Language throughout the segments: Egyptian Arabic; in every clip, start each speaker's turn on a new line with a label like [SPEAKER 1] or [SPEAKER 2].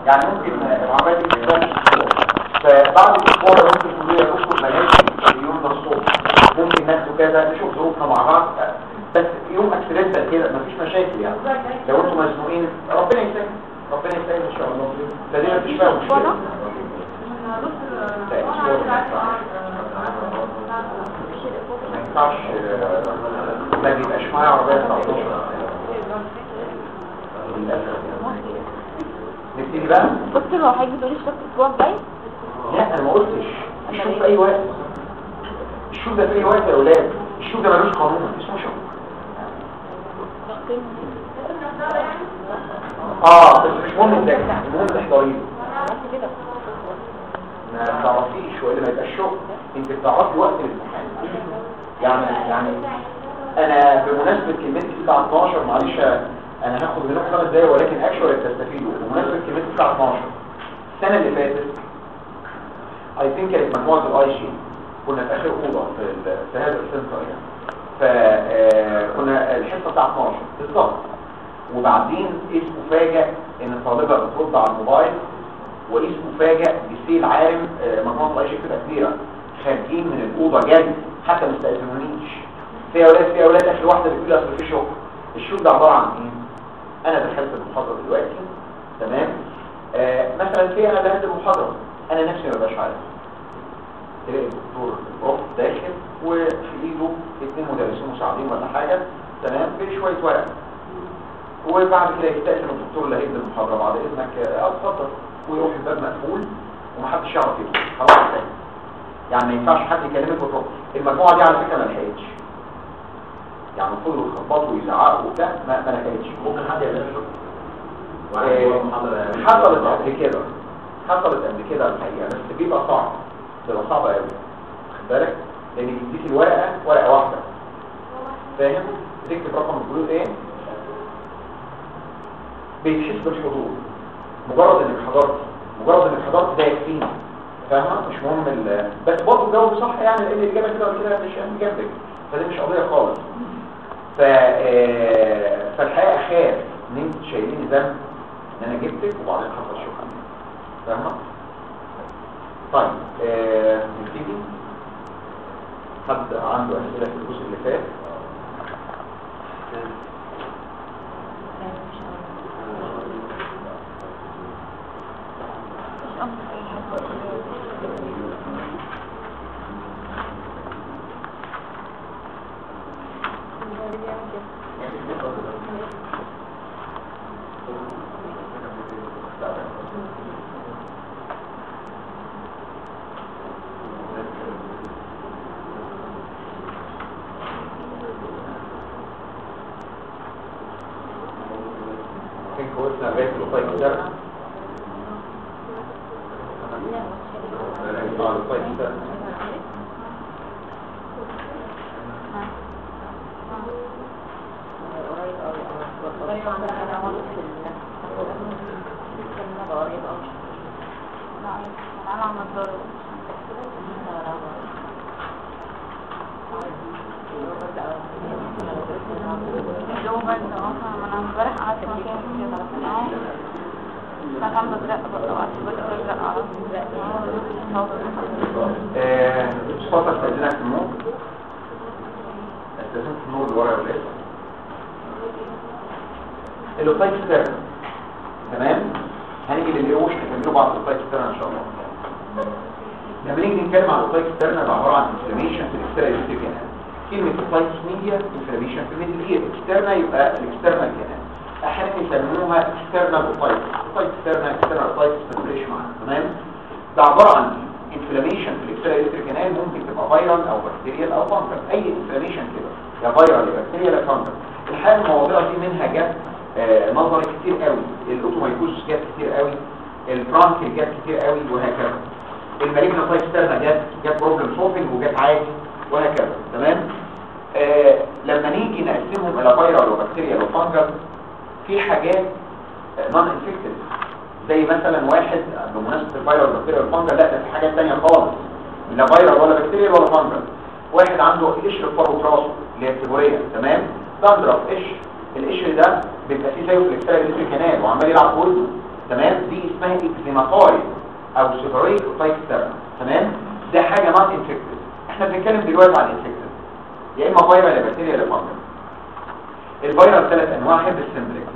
[SPEAKER 1] يعني ممكن العمليه دي تبان فبعد الاسبوع ده ممكن تقول يا دكتور بلاش اليوم ده الصبح ممكن ناخده كذا نشوف ظروفنا مع بعض بس يوم اكسيدنتال كده مفيش مشاكل يعني لو انتم مزنوقين ربنا يسهل ربنا يسهل ان شاء الله ده دي مفيش فيها مشكله ما ينفعش ما بيبقاش معايا عربيه 19 للاسف نبتدي بقى
[SPEAKER 2] دكتور هو حضرتك بتقولي الشوط الاسبوع الجاي
[SPEAKER 1] لا انا ما قلتش الشوف في اي وقت الشوف ده في اي وقت يا اولاد الشوف ده ملوش قانون اسمه شوف اه بس مش مهم الذكر المهم الاحضارين ما تعرفيش ولا ما يبقاش شغل انت بتعرفي وقت الامتحان يعني يعني انا بمناسبه كلمتي الساعه 12 معلش انا هاخد منكم خمس دقايق ولكن اكشوال تستفيدوا بمناسبه كلمتي الساعه 12 السنه اللي فاتت اي ثينك كانت مجموعه الاي جي كنا في اخر اوضه في ال- في هذا السنتر يعني فكنا الحصه الساعه 12 بالظبط وبعدين اسمه فاجئ ان الطالبه بترد على الموبايل واسمه فاجئ بسيل عالم آه، مجموعه الاي جي بتبقى كبيره خارجين من الاوضه جد حتى ما استاذنونيش في اولاد في اولاد اخر واحده بتقول اصل في شغل الشغل ده عباره عن ايه انا دخلت المحاضره دلوقتي تمام آه مثلا في انا بهدي المحاضره انا نفسي ما بقاش عارف تلاقي الدكتور البروف داخل وفي ايده اثنين مدرسين مساعدين ولا حاجه تمام بشويه ورق وبعد كده يستأذن الدكتور اللي هيبدا المحاضره بعد اذنك اه اتفضل ويروح الباب مقفول ومحدش يعرف يدخل خلاص انتهى. يعني ما ينفعش حد يكلمك وتروح المجموعه دي على فكره ما لحقتش يعني فضلوا يخبطوا ويزعقوا وبتاع ما ما لحقتش
[SPEAKER 3] ممكن حد يعمل شغل
[SPEAKER 1] آه، حصلت قبل كده حصلت قبل كده الحقيقه بس بيبقى صعب بيبقى صعب قوي واخد بالك لان بيديك الورقه ورقه واحده فاهم تكتب رقم الجلوس ايه بيتحس بالحضور مجرد انك حضرت مجرد انك حضرت ده يكفيني فاهمه مش مهم ال... بس برضه جاوب صح يعني لان الاجابه كده ولا كده مش اهم جنبك فدي مش قضيه خالص ف آه، فالحقيقه اخاف ان انت شايلين ذنب ان انا جبتك وبعدين حصل شكرا فاهمه طيب آه، نبتدي حد عنده اسئله في الجزء اللي فات كان كويسنا لغايه الوفاء الشرع اه الوفاء الشرع آه، اتفضل استاذنك في النور استاذنك في النور اللي ورا ولا ايه الوفاء الشرع تمام هنيجي للإيروش نكمله بعض الوفاء الشرع ان شاء الله لما نيجي نتكلم عن الوفاء الشرع ده عباره عن انفلاميشن في الاكسترا ايروتيك كلمه الفايتس ميديا انفلاميشن في الميدل اير اكسترنا يبقى الاكسترنال كمان احيانا يسموها اكسترنال اوفايتس اوفايتس اكسترنال اكسترنال اوفايتس ما تفرقش معانا تمام ده عباره عن انفلاميشن في الاكسترا ايروتيك كانال ممكن تبقى فيرال او بكتيريال او فانجل اي انفلاميشن كده يا فيرال يا بكتيريال يا فانجل الحقيقه المواضيع دي منها جت آه، نظري كتير قوي الاوتومايكوز جت كتير قوي البرانكل جت كتير قوي وهكذا المالجنا تايب ستيرنا جت جت بروبلم سولفنج وجت عادي وهكذا تمام آه لما نيجي نقسمهم الى فيرال وبكتيريال وفانجل في حاجات نون انفكتد زي مثلا واحد بمناسبه الفيرال والبكتيريا والفانجل لا ده في حاجات ثانيه خالص لا فيرال ولا بكتيريا ولا فانجل واحد عنده قشر في فروه راسه اللي هي التبوريه تمام دندرف قشر القشر ده بيبقى فيه زيه في الاكسترا كانال وعمال يلعب في ودنه تمام دي اسمها اكزيماتويد او سيفريك اوتايك ستيرنا تمام ده حاجه نوت انفكتد احنا بنتكلم دلوقتي عن انفكتد يا اما فيروس يا بكتيريا يا فانجس الفيروس ثلاث انواع هيربس سيمبلكس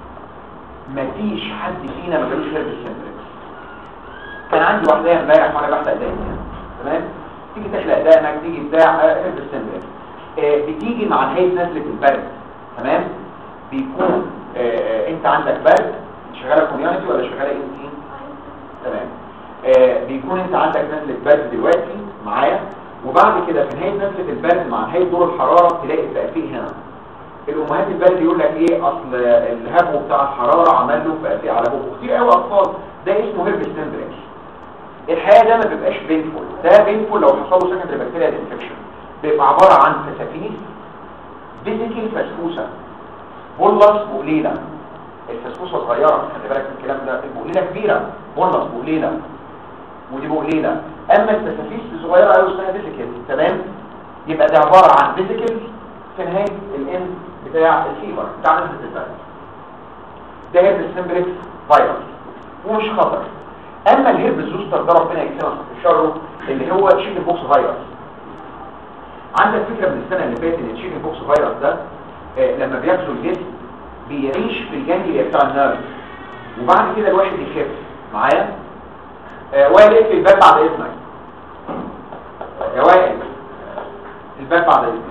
[SPEAKER 1] مفيش حد فينا ما جالوش هيربس سيمبلكس كان عندي واحده امبارح وانا بحلق دقني تمام تيجي تحلق دقنك تيجي بتاع هيربس سيمبلكس آه بتيجي مع نهايه نزله البرد تمام بيكون آه آه انت عندك برد شغاله كوميونتي ولا شغاله ان تي تمام آه بيكون انت عندك نزله برد دلوقتي معايا وبعد كده في نهايه نزله البرد مع نهايه دور الحراره تلاقي تقفيل هنا الامهات البلد يقول لك ايه اصل الهبو بتاع الحراره عمل له تقفيل على بوكو كتير قوي اطفال ده اسمه هيربس سيمبلكس الحقيقه ده ما بيبقاش بينفول ده بينفول لو حصل له سكندري بكتيريا انفكشن بيبقى عباره عن فسافيس فيزيكال فسفوسه بولس بقليله الفسفوسه صغيره خلي بالك من الكلام ده البقليله كبيره بولس بقليله ودي بقليله اما الفسافيس صغيره قوي اسمها فيزيكال تمام يبقى ده عباره عن فيزيكال في نهايه الان بتاع الفيبر بتاع نسبه البرد ده هيربس سيمبلكس فيروس ومش خطر اما الهيربس زوستر ده ربنا يكفينا في شره اللي هو تشيكن بوكس فيروس عندك فكره من السنه اللي فاتت ان التشيكن بوكس فيروس ده آه لما بيغزو الجسم بيعيش في الجانجليا بتاع النيرف وبعد كده الواحد يخف معايا آه وائل اقفل الباب بعد اذنك يا وائل الباب بعد اذنك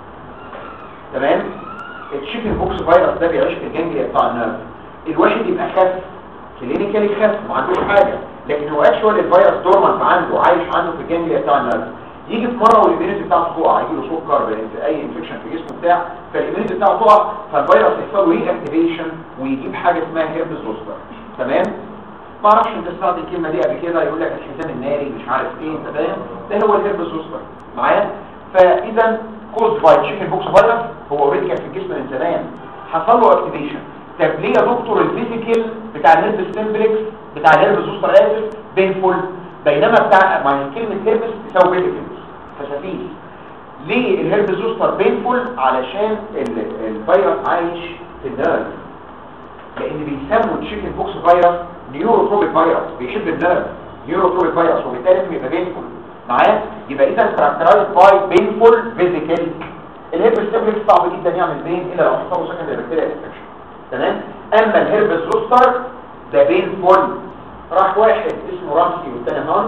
[SPEAKER 1] تمام التشيكن بوكس فيروس ده بيعيش في الجانجليا بتاع النيرف الواحد يبقى خف كلينيكالي خف ما عندوش حاجه لكن هو اكشوال الفيروس دورمنت عنده عايش عنده في الجانجليا بتاع النيرف يجي في مره والاميونيتي بتاعته تقع يجي له سكر اي انفكشن في جسمه بتاع فالاميونيتي بتاعته تقع فالفيروس يحصل له ري اكتيفيشن ويجيب حاجه اسمها هيربس زوستر تمام ما اعرفش انت سمعت الكلمه دي قبل كده يقول لك الحزام الناري مش عارف ايه انت فاهم ده هو الهيربس زوستر معايا فاذا كوز باي تشيكن بوكس فيروس هو اوريدي كان في الجسم من زمان حصل له اكتيفيشن طب ليه يا دكتور الفيزيكال بتاع الهيربس سيمبلكس بتاع الهيربس زوستر اسف بينفول بينما بتاع ما هي كلمه هيربس تساوي فيزيكال فسافيس ليه الهرب زوستر بينفول علشان الفيروس عايش في النيرف لان بيسموا التشيكن بوكس فيروس نيوروتروبيك فيروس بيحب النيرف نيوروتروبيك فيروس وبالتالي لازم يبقى بينفول معايا يبقى اذا كاركترايز باي بينفول فيزيكال الهرب سيمبلكس صعب جدا يعمل بين الا لو حصل له سكندري بكتيريا انفكشن تمام اما الهرب زوستر ده بينفول راح واحد اسمه رامسي والتاني هانت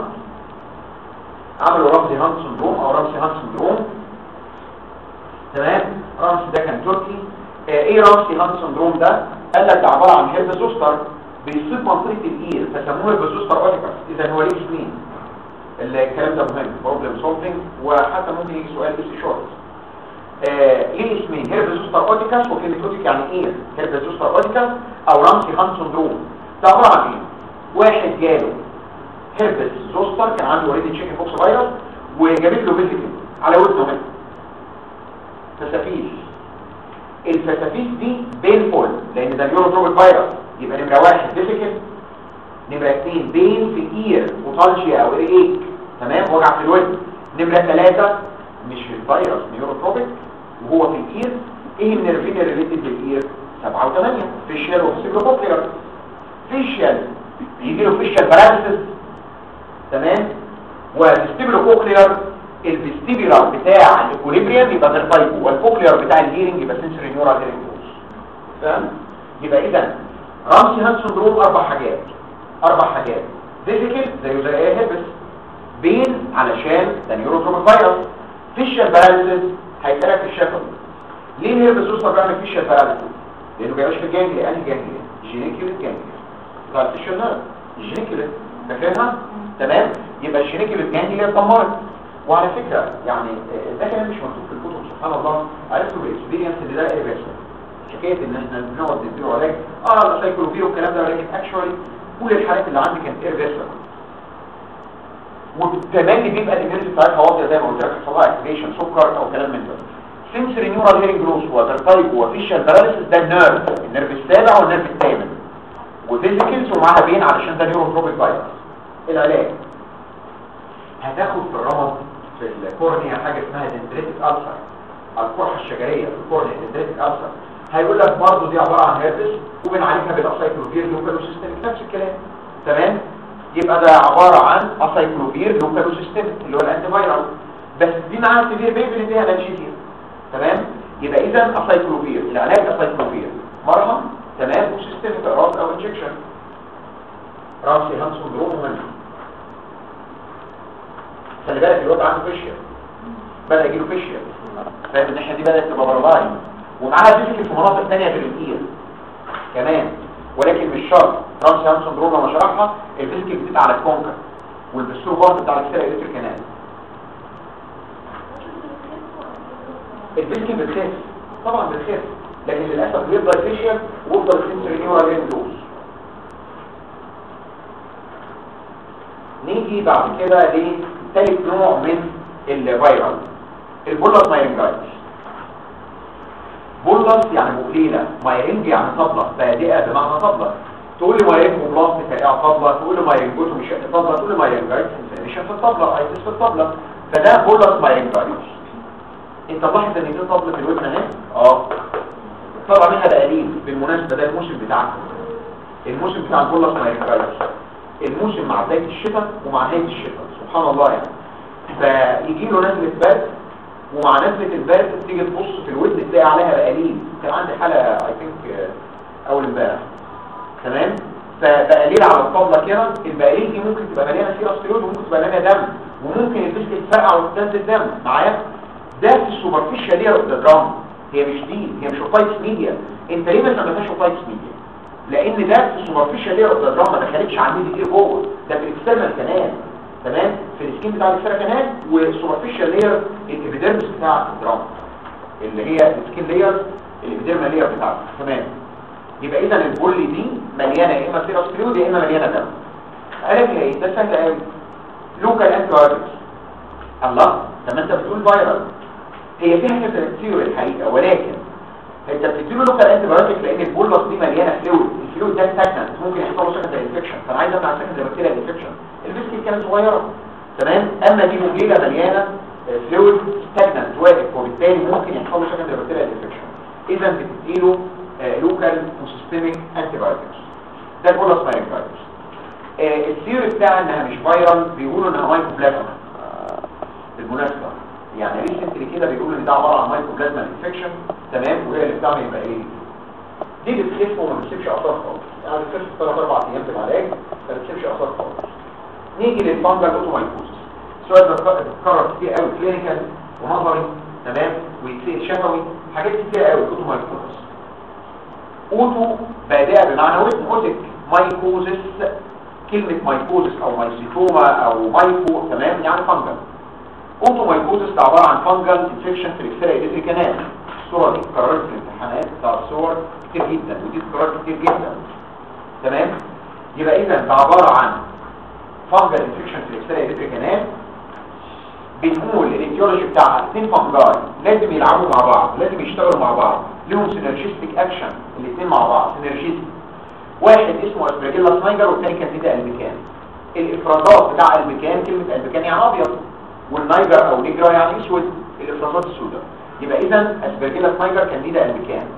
[SPEAKER 1] عملوا رمزي هانت سندروم او رمزي هانت سندروم تمام رمزي ده كان تركي آه ايه رمزي هانت سندروم ده قال لك ده عباره عن هيرب زوستر بيصيب منطقه الاير فسموه هيرب زوستر اوديكاس اذا هو ليه سنين الكلام ده مهم بروبلم سولفنج وحتى ممكن يجي سؤال بس شورت آه ليه اسمين هيرب زوستر اوديكاس وكلمه اوديك يعني ايه هيرب زوستر اوديكاس او رمزي هانت سندروم ده عباره عن ايه واحد جاله هيربس زوستر كان عنده اوريدي تشيكن بوكس فيروس وجابت له فيزيكال على ودنه هنا فسافيس الفسافيس دي بينفول لان ده نيوروتروبيك فيروس يبقى نمره واحد فيزيكال نمره اثنين بين في الاير وطالجيا او ايك تمام وجع في الودن نمره ثلاثه مش في الفيروس نيوروتروبيك وهو في الاير ايه النيرفين ريليتد بالاير سبعه وثمانيه فيشيال وسيبروكوكلير فيشيال يجي له فيشيال باراليسيس تمام والفيستيبولو كوكلير الفيستيبولار بتاع الاكوليبريم يبقى فيرتايبو والكوكلير بتاع الهيرنج يبقى سنسوري نيورال هيرنج فاهم يبقى اذا رامسي هانت سندروم اربع حاجات اربع حاجات فيزيكال زي زي ايه هيبس بين علشان ده نيوروتروبيك فيروس فيشيال باراليسيس هيسالك في الشفوي ليه الهيربس زوستر بيعمل فيشيال باراليسيس لانه بيعيش في الجانجليا انهي جانجليا جينيكيول جانجليا بتاع الفيشيال نيرف الجينيكيول فاكرها تمام يبقى الشريك الجانجليا اتدمرت وعلى فكرة يعني ده كلام مش مكتوب في الكتب سبحان الله عرفتوا بالاكسبيرينس ان ده ايرفيرسبل حكايه ان احنا بنقعد نديله علاج اه سايكلوفير والكلام ده ولكن اكشوالي كل الحالات اللي عندي كانت ايرفيرسبل وكمان بيبقى الاميونيتي بتاعتها واطيه زي ما قلت لك حصل لها اكتيفيشن سكر او كلام من ده سنسوري نيورال هيرنج لوس وترتايب وفيشال باراليسيس ده النيرف النيرف السابع والنيرف الثامن وفيزيكلز ومعاها بين علشان ده نيوروتروبيك فيروس العلاج هتاخد في الرمض في الكورنيا حاجة اسمها دندريتك ألسر القرحة الشجرية في الكورنيا دندريتك ألسر هيقول لك برضه دي عبارة عن هيربس وبنعالجها بالأسايكلوفير لوكالو سيستميك نفس الكلام تمام يبقى ده عباره عن اسايكلوفير لوكالو سيستم اللي هو الانتي فايرال بس دي معاها سيفير بيبي اللي فيها لانشيزيا تمام يبقى اذا اسايكلوفير العلاج اسايكلوفير مرهم تمام وسيستم راس او انجكشن راس هانس سندروم ومنع خلي بالك الواد عنده فيشيا بدا يجيله فيشيا فاهم الناحيه دي بدات تبقى برلاين ومعاها فيشيا في مناطق ثانيه في الاير كمان ولكن مش شرط راس هانس سندروم لما شرحها الفيسكي بتبقى على الكونكر والبستروفار بتاع السيره الكتريك كمان الفيسكي بتخف طبعا بتخف لكن للاسف بيفضل فيشيا ويفضل السنسوري نيورال لوز نيجي بعد كده لثالث نوع من الفيروس البولس مايرنجايتس بولس يعني مقليلة مايرنج يعني طبلة بادئة بمعنى طبلة تقول لي مايرنج بلاست فرقع طبلة تقول لي مايرنجوت مش طبلة تقول لي مايرنجايتس مش في الطبلة ايتس في الطبلة فده بولس مايرنجايتس انت لاحظ ان دي طبلة في الودن اهي اه طبعا منها دقاليل بالمناسبة ده الموسم بتاعكم الموسم بتاع البولس مايرنجايتس الموسم مع بداية الشتاء ومع نهاية الشتاء سبحان الله يعني فيجي له نزلة برد ومع نزلة البرد تيجي تبص في الودن تلاقي عليها بقاليل كان عندي حالة اي ثينك اول امبارح تمام فبقاليل على الطاولة كده البقاليل دي ممكن تبقى مليانة سيروستيرويد وممكن تبقى مليانة دم وممكن الفيسك يتفرقع وتنزل دم معايا ده في السوبرفيشال لير اوف ذا درام هي مش دي هي مش اوتايتس ميديا انت ليه ما سميتهاش اوتايتس ميديا لان ده في السوبرفيشال لير اوف ذا درام ما دخلتش على الميدي ايه جوه ده في الاكسترنال كانال تمام في السكين بتاع الاكسترنال كانال والسوبرفيشال لير الابيديرمس بتاع الدرام اللي هي السكين لير الابيديرمال لير بتاعته تمام يبقى اذا البولي دي مليانه يا اما سيروستيرويد يا اما مليانه دم قالك لي ايه ده سهل قوي لوكال انتيبيوتكس الله طب ما انت بتقول فيروس هي فيها كذا ثيوري الحقيقه ولكن انت بتديله لوكال انتيبيوتيك لان البولس دي مليانه فلويد الفلويد ده سكند ممكن يحصل له سكند انفكشن فانا عايز امنع سكند بكتيريا انفكشن الفيسكي كانت صغيره تمام اما دي مجيله مليانه فلويد ستاجننت واقف وبالتالي ممكن يحصل له سكند بكتيريا انفكشن اذا بتديله لوكال وسيستميك انتيبيوتكس ده البولس مايكروبيوتكس الثيوري بتاع انها مش فايرال بيقولوا انها مايكروبلازما بالمناسبه يعني ريسنتلي كده بيقولوا ان ده عباره عن مايكروبلازما انفكشن تمام وهي اللي بتعمل يبقى ايه دي بتخف وما بتسيبش اثار خالص يعني بتخف ثلاث اربع ايام في العلاج ما بتسيبش اثار خالص نيجي للفانجل اوتومايكوزس السؤال ده اتكرر كتير قوي كلينيكال ونظري تمام ويتسال شفوي حاجات كتير قوي اوتومايكوزس اوتو بادئه بمعنى ودن اوتك مايكوزس كلمه مايكوزس او مايسيتوما او مايكو تمام يعني فانجل اوتومايكوزس ده عباره عن فانجل انفكشن في الاكسرا الكتريك كانال الصور دي اتكررت في الامتحانات بتاع الصور كتير جدا ودي اتكررت كتير جدا تمام يبقى اذا ده عباره عن فانجل انفكشن في الاكسرا الكتريك كانال بنقول الايديولوجي بتاعها اثنين فانجاي لازم يلعبوا مع بعض لازم يشتغلوا مع بعض لهم سينرجيستيك اكشن الاثنين مع بعض سينرجيستيك واحد اسمه اسبرجيلا سنايجر والثاني كانديدا البيكان الافرازات بتاع البيكان كلمه البيكان يعني ابيض والنايجر او نيجرا يعني اسود الافرازات السوداء يبقى اذا اسبرجيلا سنايجر كانديدا البيكان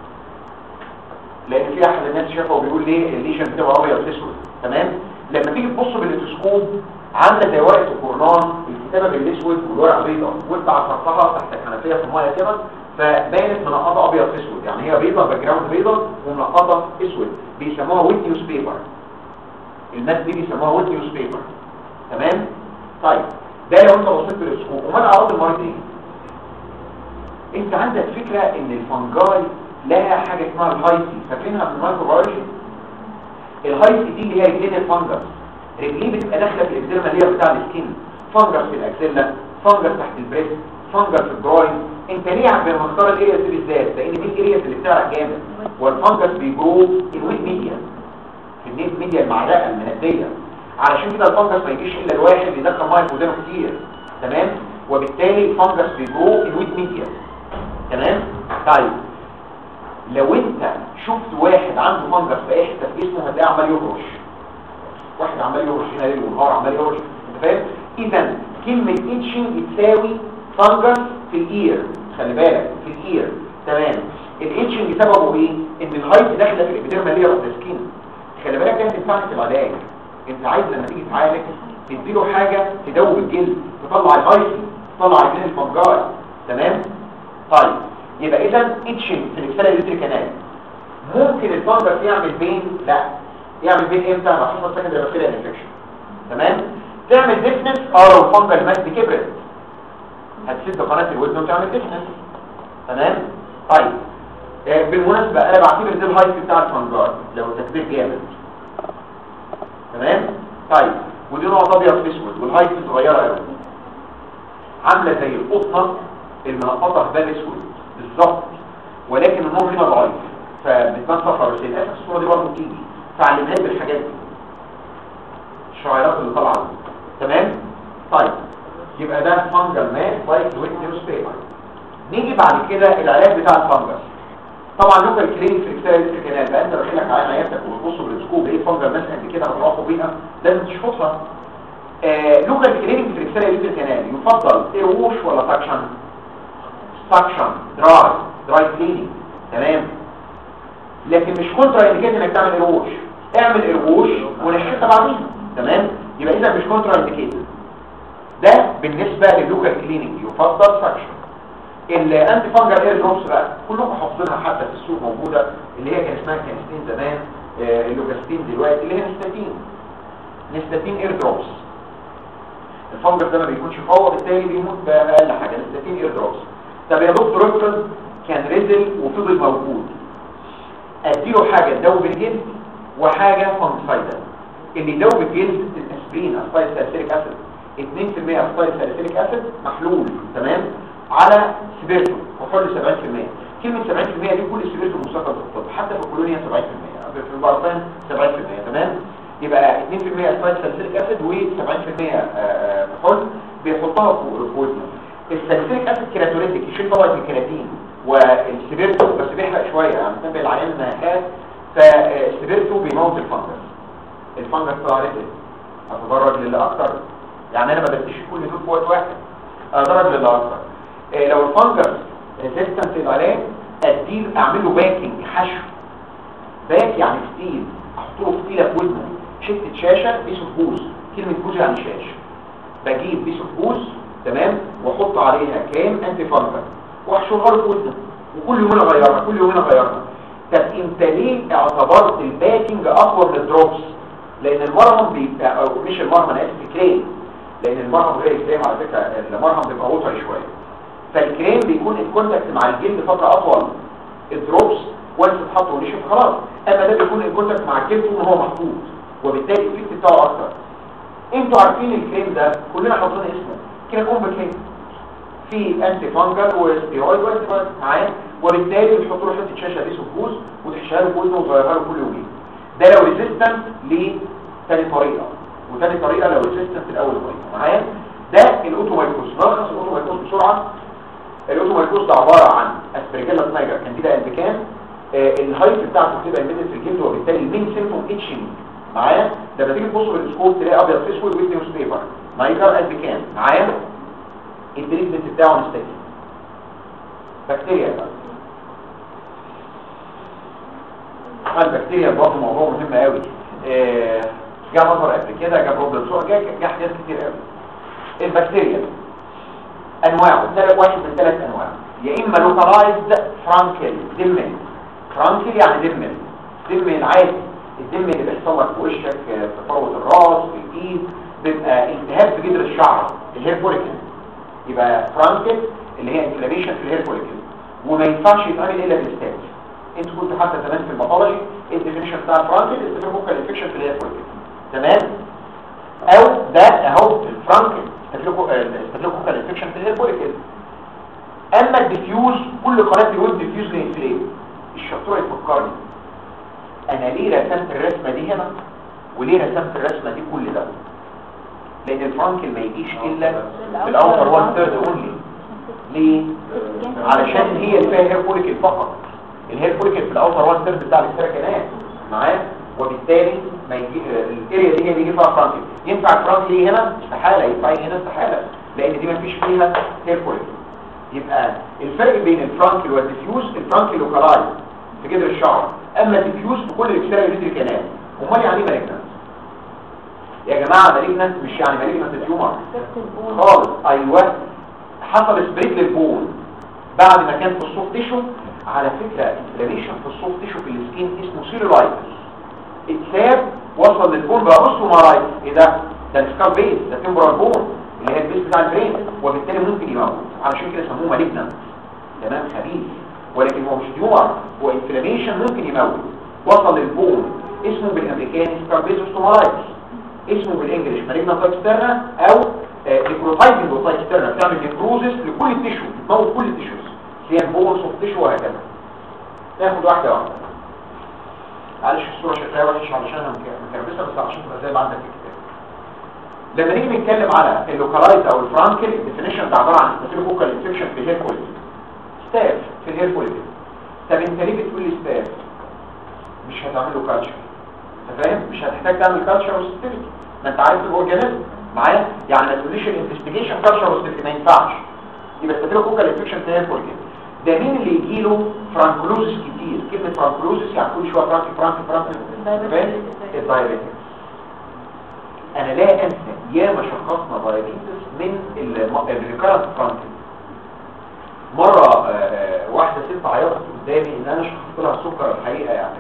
[SPEAKER 1] لان في احد الناس شافه وبيقول ليه الليشن بتبقى ابيض اسود تمام لما تيجي تبص بالتلسكوب عامله زي ورقه الجورنان الكتابه بالاسود والورقه بيضاء وانت عصرتها تحت الحنفيه في الميه كده فبانت منقطه ابيض اسود يعني هي بيضاء باك جراوند بيضاء ومنقطه اسود بيسموها ويت نيوز بيبر الناس دي بيسموها ويت نيوز بيبر تمام طيب ده لو انت بصيت بالاسكوب امال اعراض المريض ايه انت عندك فكره ان الفنجاي لها حاجه اسمها الهايسي فاكرينها من المايكروبيولوجي الهايسي دي اللي هي رجلين الفنجس رجليه بتبقى داخله في الابديرما اللي هي بتاع السكين فنجس في الاكسيلا فنجس تحت البريست فنجس في الجروين انت ليه عم بنختار الارياس دي بالذات لان دي الارياس اللي بتعرق جامد والفنجس بيجرو الويت ميديا في النيت ميديا المعرقه المنديه علشان كده الفنجس ما يجيش الا الواحد اللي دخل ميه في ودانه كتير تمام وبالتالي الفنجس بيجرو الويت ميديا تمام طيب لو انت شفت واحد عنده فنجس في اي حته في جسمه هتلاقيه عمال يهرش واحد عمال يهرش هنا ليل ونهار عمال يهرش انت فاهم اذا كلمه اتشنج بتساوي فنجس في الاير خلي بالك في الاير تمام الاتشنج سببه ايه ان الهايت داخله في الابيديرما لير اوف ذا سكين خلي بالك ده هتنفعك في العلاج انت عايز لما تيجي تعالج تديله حاجه تدوب الجلد تطلع الايسي تطلع الجلد الفنجاي تمام طيب يبقى اذا اتشنج في الاكسال اليوتري كانال ممكن الفنجس يعمل بين لا يعمل بين امتى لو حصل سكندري بكتيريا انفكشن تمام تعمل ديفنس اه لو الفنجل مات كبرت هتسد قناه الودن وتعمل ديفنس تمام طيب آه، بالمناسبه انا بعتبر ده الهايت بتاع الفنجار لو تكبير جامد تمام طيب ودي نقطه ابيض في اسود والهايت صغيره قوي عامله زي القطنه المنقطه في بال اسود بالظبط ولكن النور هنا ضعيف فبتبان صفرا بس للاسف الصوره دي برضه بتيجي فعلمها لي بالحاجات دي الشعيرات اللي طالعه دي. تمام طيب يبقى ده فانجل مان لايك ويت نيوز بيبر نيجي بعد كده العلاج بتاع الفانجل طبعا لوكال كلينيك في اكسال الكنال بقى انت داخلك على عيادتك وتبص بالسكوب ايه فانجل مان قد كده هتروحوا بيها لازم تشوفها آه لوكال كلينيك في اكسال الكنال يفضل ايروش ولا تاكشن ساكشن دراي دراي كلينينج تمام لكن مش كونترا انديكيت انك تعمل ايروش اعمل ايروش ونشفها بعدين تمام يبقى اذا مش كونترا انديكيت ده بالنسبه للوكال كلينينج يفضل ساكشن الانتي فانجل اير دروبس بقى كلكم حافظينها حتى في السوق موجوده اللي هي كان اسمها كانستين زمان آه، اللوكاستين دلوقتي اللي هي نستاتين نستاتين اير دروبس الفانجل ده ما بيكونش قوي بالتالي بيموت باقل حاجه نستاتين اير دروبس طب يا دكتور افرض كان رزل وفضل موجود اديله حاجه تدوب الجلد وحاجه فانجسايدال اللي يدوب الجلد الاسبرين اسبايل ساليسيليك اسيد 2% اسبايل ساليسيليك اسيد محلول تمام على سبيرتو وحل 70% كلمة 70% دي كل سبيرتو مستقر في الطب حتى في الكولونيا 70% في البرطان 70% تمام يبقى 2% اسبايل ساليسيليك اسيد و70% كحول بيحطها في في ودنه الساليسيليك اسيد كيراتوليتيك يشيل طبقة الكيراتين والسبيرتو بس بيحرق شوية يعني بتنبه العيان نهايات فالسبيرتو بيموت الفنجس الفنجس طلع رجل اتدرج للي اكتر يعني انا ما بديش كل دول في وقت واحد اتدرج للي اكتر إيه لو الفنجس ريزيستنت للعلاج اديه اعمل له باكينج حشو باك يعني ستيل احط له فتيله في ودنه شتة شاشه بيس اوف بوز كلمه بوز يعني شاش بجيب بيس اوف بوز تمام واحط عليها كريم انتي فانجل واحشرها له في ودنه وكل يومين اغيرها كل يومين اغيرها طب انت ليه اعتبرت الباكينج اقوى من الدروبس لان المرهم بيبقى أو مش المرهم انا اسف الكريم لان المرهم غير الكريم على فكره المرهم بيبقى وطري شويه فالكريم بيكون الكونتاكت مع الجلد فتره اطول الدروبس وانس تحط ونشف خلاص اما ده بيكون الكونتاكت مع الجلد طول ما هو محطوط وبالتالي الافكت بتاعه اكتر انتوا عارفين الكريم ده كلنا حافظين اسمه كده كومبليكيت في انتي فانجل وستيرويد وستيرويد معاه وبالتالي بتحط له حته شاشه دي سفوز وتحشيها له في ودنه وتغيرها له كل يومين ده لو ريزيستنت لتاني طريقه وتاني طريقه لو ريزيستنت لاول طريقه معايا ده الاوتومايكوز نلخص الاوتومايكوز بسرعه الاوتومايكوز ده عباره عن اسبرجيلا سنايجر كانديدا البيكان آه الهايت بتاعته بتبقى امبيدد في الجلد وبالتالي المين سيمبتوم اتشنج معايا لما تيجي تبص بالسكوب تلاقي ابيض في اسود ويت نيوز بيبر نايجر البيكان معايا التريتمنت بتاعه نستكين بكتيريا بقى البكتيريا برضه موضوع مهم قوي آه جه مطر قبل كده جه بروبلم سوء جه جه حاجات كتير قوي البكتيريا انواعه ثلاث واحد من ثلاث انواع يا اما لوكالايزد فرانكل دمل فرانكل يعني دمل دمل عادي الدم اللي بيحصل لك في وشك في فروه الراس في الايد بيبقى التهاب في جدر الشعر الهير فوليكل يبقى فرانكل اللي هي انفلاميشن في الهير فوليكل وما ينفعش يتعمل الا بالستات انت كنت حتى زمان في الباثولوجي الديفينيشن بتاع الفرانكل استفيروكوكال انفكشن في الهير فوليكل تمام او ده اهو الفرانكل استفيروكوكال انفكشن في الهير فوليكل اما الديفيوز كل قناه بيقول ديفيوز لانفلام الشطوره يفكرني انا ليه رسمت الرسمه دي هنا وليه رسمت الرسمه دي كل ده لان الفرانكل ما يجيش الا في الاوتر وان ثيرد اونلي ليه علشان هي اللي فيها هير فوليكل فقط الهير فوليكل في الاوتر وان ثيرد بتاع الاستراكانات معايا وبالتالي ما يجي الاريا دي هي بيجي فيها فرانكل ينفع الفرانكل يجي هنا استحاله ينفع يجي هنا استحاله لان دي ما فيش فيها هير فوليكل يبقى الفرق بين الفرانكل والديفيوز الفرانكل لوكالايز في جذر الشعر اما الديفيوز في كل الاكسترا يوريتري كانال امال يعني ايه مالجنانس جماعه مالجنت مش يعني مالجنت تيومر خالص ايوه حصل سبريد للبون بعد ما كان في السوفت تيشو على فكره انفلاميشن في السوفت تيشو في السكين اسمه سيلولايتس اتساب وصل للبون بقى بصوا مرايت ايه ده ده السكار بيس ده تمبرال بون اللي هي البيس بتاع البرين وبالتالي ممكن يموت علشان كده سموه مالجنت تمام خبيث ولكن هو مش تيومر هو انفلاميشن ممكن يموت وصل للبون اسمه بالامريكاني سكار بيس اوستومالايتس اسمه بالانجلش مالجنت تايكسترنا او نيكروتايزنج وتايكسترنا بتعمل نيكروزس لكل التيشو بتموت كل التيشوز هي بون سوفت تيشو وهكذا ناخد واحده واحده معلش الصوره شكلها وحش علشان انا مكربسه بس عشان تبقى زي ما عندك في الكتاب لما نيجي نتكلم على اللوكالايز او الفرانكل الديفينيشن ده عباره عن ستافيلوكوكال انفكشن في الهير كوليتي ستاف في الهير كوليتي طب انت ليه بتقول لي ستاف مش هتعمل له كالتشر انت فاهم مش هتحتاج تعمل كالتشر وستيفيتي ما انت عارف الاورجانيزم معايا يعني ما تقوليش الانفستيجيشن كالتشر وستيفيتي ما ينفعش يبقى ستافيلوكوكال انفكشن في الهير كوليتي ده مين اللي يجي له فرانكولوزس كتير كلمه فرانكولوزس يعني كل شويه فرانك فرانك فرانك الدايابيتس انا لا انسى يا ما شخصنا دايابيتس من الريكارنت فرانك مره آه، آه، واحده ست عيطت قدامي ان انا شخصت لها السكر الحقيقه يعني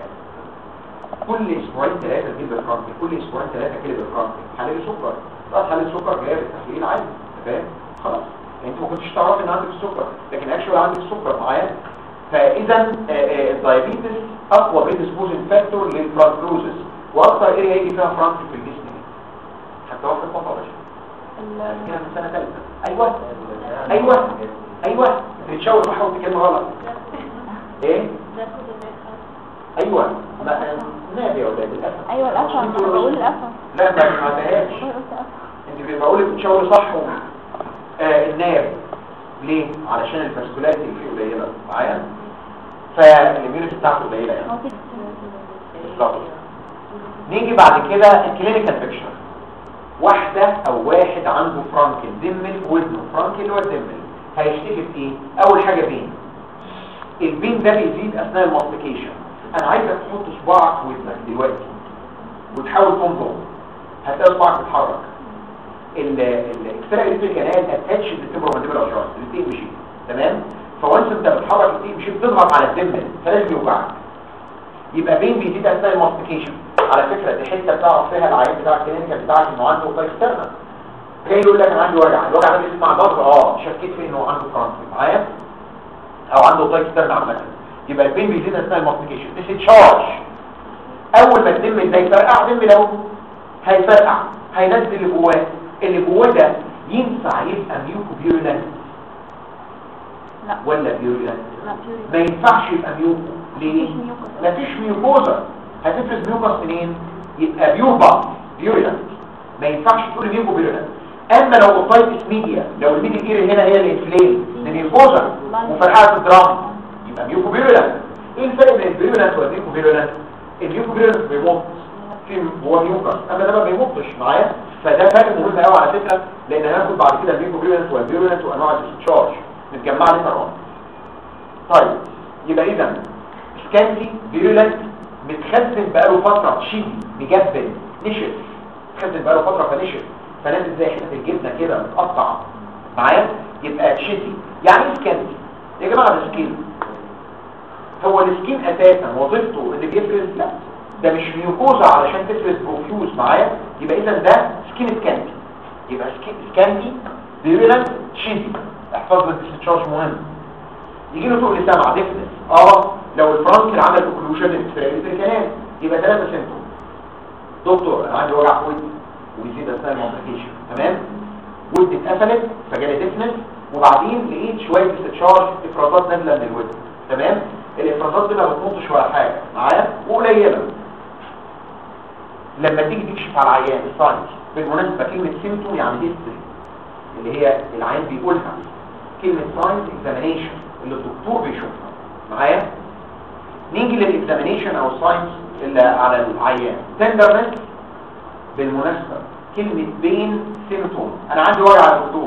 [SPEAKER 1] كل اسبوعين ثلاثه تجيب الفرانك كل اسبوعين ثلاثه كده بالفرانك حلل سكر طبعا حلل سكر جايه بالتحليل عادي أنت فاهم خلاص انت ما كنتش تعرف ان عندك السكر لكن اكشوال عندك السكر معايا فاذا الدايابيتس اقوى بريدسبوزنج فاكتور للفرانكلوزس واكثر اريا يجي فيها فرانك في الجسم حتى وقت الباثولوجي كده من سنه ثالثه ايوه ايوه ايوه بتشاور بحاول كلمه غلط ايه ايوه ما نادي يا ولاد الاسف
[SPEAKER 2] ايوه الافهم انا بقول الافهم
[SPEAKER 1] لا ما سمعتهاش
[SPEAKER 2] قلت افهم
[SPEAKER 1] انت بقول لك بتشاور صح و... آه الناب ليه علشان الفاسكولاريتي اللي فيه قليله معايا فالاميونيتي بتاعته قليله يعني
[SPEAKER 2] هو كده
[SPEAKER 1] بالظبط نيجي بعد كده الكلينيكال بيكشر واحده او واحد عنده فرانكل دمل وزنه فرانكل هو الدمل هيشتكي في ايه اول حاجه بين البين ده بيزيد اثناء المالتيكيشن انا عايزك تحط صباعك في ودنك دلوقتي وتحاول تنظر هتلاقي صباعك بيتحرك الاكسترا الكتريك كانال اتاتش للتمبرومانديبل اشارات الاثنين مشي تمام فوانس انت بتحرك الاثنين مشي بتضغط على الدمل فلازم يوجعك يبقى بين بيزيد اثناء المالتيكيشن على فكره دي حته بتعرف فيها العيان بتاع الكلينيكال بتاعك انه عنده بايكسترنا جاي يقول لك انا عندي وجع الوجع ده بيسمع ضغط اه شكيت فيه انه عنده فرانكل معايا او عنده بايكسترنا عامه يبقى البين بيزيد اثناء المالتيكيشن ديسشارج اول ما الدم ده يفرقع دم لو هيفرقع هينزل اللي جواه اللي جواه ده ينفع يبقى ميوكو بيورولانت
[SPEAKER 2] لا
[SPEAKER 1] ولا بيورولانت
[SPEAKER 2] لا بيوري
[SPEAKER 1] ما ينفعش يبقى ميوكو ليه
[SPEAKER 2] مفيش ميوكوس.
[SPEAKER 1] مفيش ميوكوزا هتفرز ميوكوس منين يبقى بيوبا بيورولانت ما ينفعش تقول ميوكو بيورولانت اما لو اوتايتس ميديا لو الميديا اير هنا هي الانفلام ده ميوكوزا وفرقعت الدرام يبقى ميوكو بيورولانت ايه الفرق بين البيورولانت والميوكو بيورولانت الميوكو بيورولانت بيموت في هو ميوكس اما ده ما بيمطش معايا فده فرق مهم قوي على فكره لان هناخد بعد كده الميكرو فيرنت والفيرنت وانواع الديسشارج متجمعه لي فرعون طيب يبقى اذا سكانتي فيرولنت متخزن بقاله فتره شيدي مجبن نشف متخزن بقاله فتره فنشف فنازل زي حته الجبنه كده متقطع معايا يبقى شيدي يعني ايه سكانتي يا جماعه ده سكين هو السكين اساسا وظيفته اللي بيفرز لا ده مش ميوكوزا علشان تفرز بروفيوز معايا يبقى اذا ده سكين سكانتي يبقى سكين سكانتي فيرولنت شيدي احفظ بالديسشارج مهم يجي له تقل سمع ديفنس اه لو الفرانكل عمل اوكلوجن للاسفيريت الكلام يبقى ثلاثه سيمتوم دكتور انا عندي وجع في ودني ويزيد اثناء المالتيكيشن تمام ودني اتقفلت فجالي ديفنس وبعدين لقيت شويه ديسشارج افرازات نازله من الودن تمام الافرازات دي ما بتنطش ولا حاجه معايا وقليله لما تيجي تكشف على العيان الساينس بالمناسبه كلمه سيمتوم يعني هيستوري اللي هي العيان بيقولها كلمه ساينس اكزامينيشن اللي الدكتور بيشوفها معايا نيجي للاكزامينيشن او الساينس اللي على العيان تندرنس بالمناسبه كلمه بين سيمتوم انا عندي وجع يا دكتور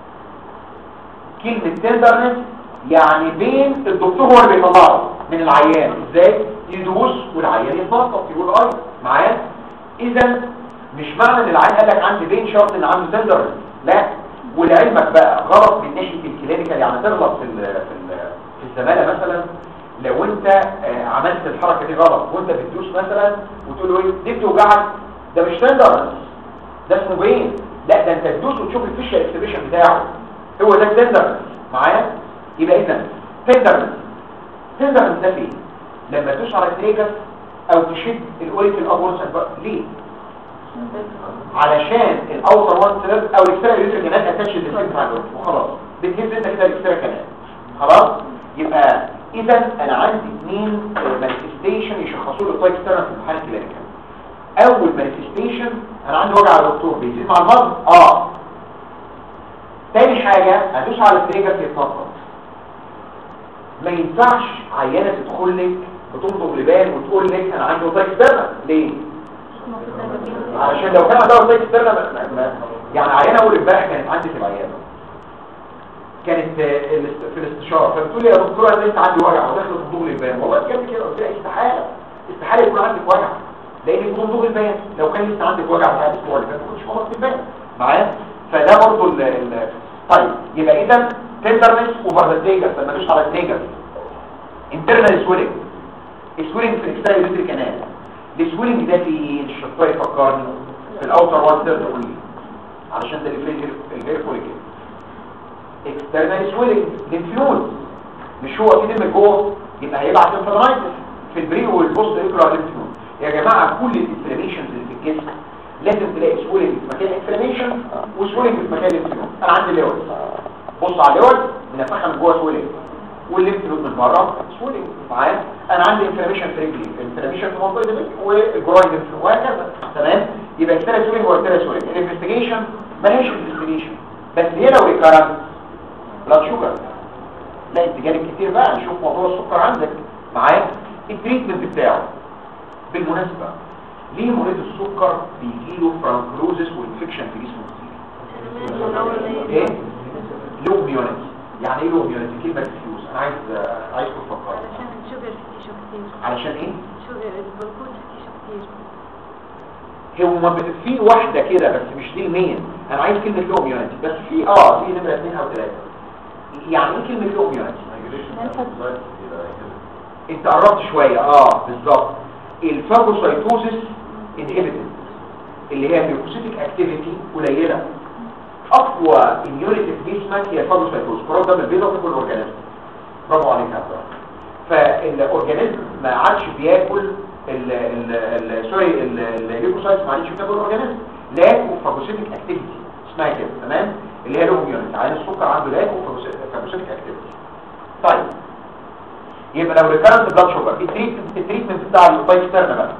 [SPEAKER 1] كلمه تندرنس يعني بين الدكتور هو اللي بيطلعه من العيان ازاي يدوس والعيان يتنطط يقول اي معايا اذا مش معنى ان العين قال لك عندي بين شرط ان عنده تندر لا ولعلمك بقى غلط من ناحيه الكلينيكال يعني تغلط في ال في ال في الزماله مثلا لو انت آه، عملت الحركه دي غلط وانت بتدوس مثلا وتقول له ايه دي بتوجعك ده مش تندر ده اسمه بين لا ده انت تدوس وتشوف الفيشل اكسبريشن بتاعه هو ده التندر معايا يبقى اذا تندر تندر ده فين لما تدوس على التريجر او تشد الاوريكل ابورس ليه علشان الاوتر وان ثيرد او الاكسترا يوتر كمان اتاتش للسنترال وخلاص بتهز انت كده الاكسترا كمان خلاص يبقى اذا انا عندي اثنين مانيفستيشن يشخصوا لي الطيب اكسترا في امتحان الكلينيكال اول مانيفستيشن انا عندي وجع يا دكتور بيزيد مع المرض اه تاني حاجه هدوس على التريجر يتنطط ما ينفعش عيانه تدخل لك بتمضغ لبان وتقول لك انا عندي طيب اكسترا ليه علشان لو كان عندها وسائل اكسترنال ما- ما- يعني عيانه اول امبارح كانت عندي في العياده كانت آه، الاست- في الاستشاره فبتقول لي يا دكتوره انا لسه عندي وجع وداخل في ضوء البان والله بجد كده قلت لها استحاله استحاله يكون عندك وجع لان يكون ضوء البان لو كان لسه عندك وجع بتاع الاسبوع اللي فات ما كنتش خلاص في البان معايا فده برضه ال ال- طيب يبقى اذا تندرنس اوفر ذا تيجر لما تدوس على التيجر انترنال سويلنج سويلنج في الاكسترا يوتري كانال السويلنج ده في الشطاي فكرني في الاوتر وان ثيرد اونلي علشان ده الفيجر الفيجر فوليكل اكسترنال سويلنج للفيول مش هو في دم جوه يبقى هيبعت انفلامايتس في البري والبوست ايكرا للفيول يا جماعه كل الانفلاميشنز اللي في الجسم لازم تلاقي سويلنج في مكان انفلاميشن وسويلنج في مكان الفيول انا عندي ليول بص على الليول منفخه من جوه سويلنج والليمف نود من بره سويلنج معايا انا عندي انفلاميشن في رجلي انفلاميشن في منطقه الرجل والجروين ليمف وهكذا تمام يبقى اكترا سويلنج واكترا سويلنج الانفستيجيشن مالهاش انفستيجيشن بس هي لو ريكارنت بلاد شوجر لا انت جانب كتير بقى نشوف موضوع السكر عندك معايا التريتمنت بتاعه بالمناسبه ليه مريض السكر بيجيله فرانكلوزس وانفكشن في جسمه كتير ايه لو ميونتي يعني ايه لو ميونتي كلمه ديفيوز انا عايز آه، عايز تفكر
[SPEAKER 3] علشان الشوجر فيه كتير
[SPEAKER 1] علشان ايه
[SPEAKER 3] شوجر الجلوكوز فيه كتير
[SPEAKER 1] هو ما ب- في واحده كده بس مش دي المين انا عايز كلمه لو ميونتي بس في اه في نمره اثنين او ثلاثه يعني ايه كلمه لو ميونتي انت قربت شويه اه بالظبط الفاجوسايتوزيس انهبيتد اللي هي الفيوكوسيتيك اكتيفيتي قليله اقوى اميونيتي في جسمك هي الفاجوسايتوز كرات دم البيضاء في كل اورجانيزم برافو عليك يا عبد الرحمن فالاورجانيزم ما عادش بياكل ال ال ال سوري ال- الليوكوسايتس ما عادش بتاكل الاورجانيزم لاكو فاجوسيتيك اكتيفيتي اسمها كده تمام اللي هي له اميونيتي عين السكر عنده لاكو فاجوسيتيك اكتيفيتي طيب يبقى لو ريكارنت بلاد شوجر التريتمنت التريتمنت بتاع البايسترنا بقى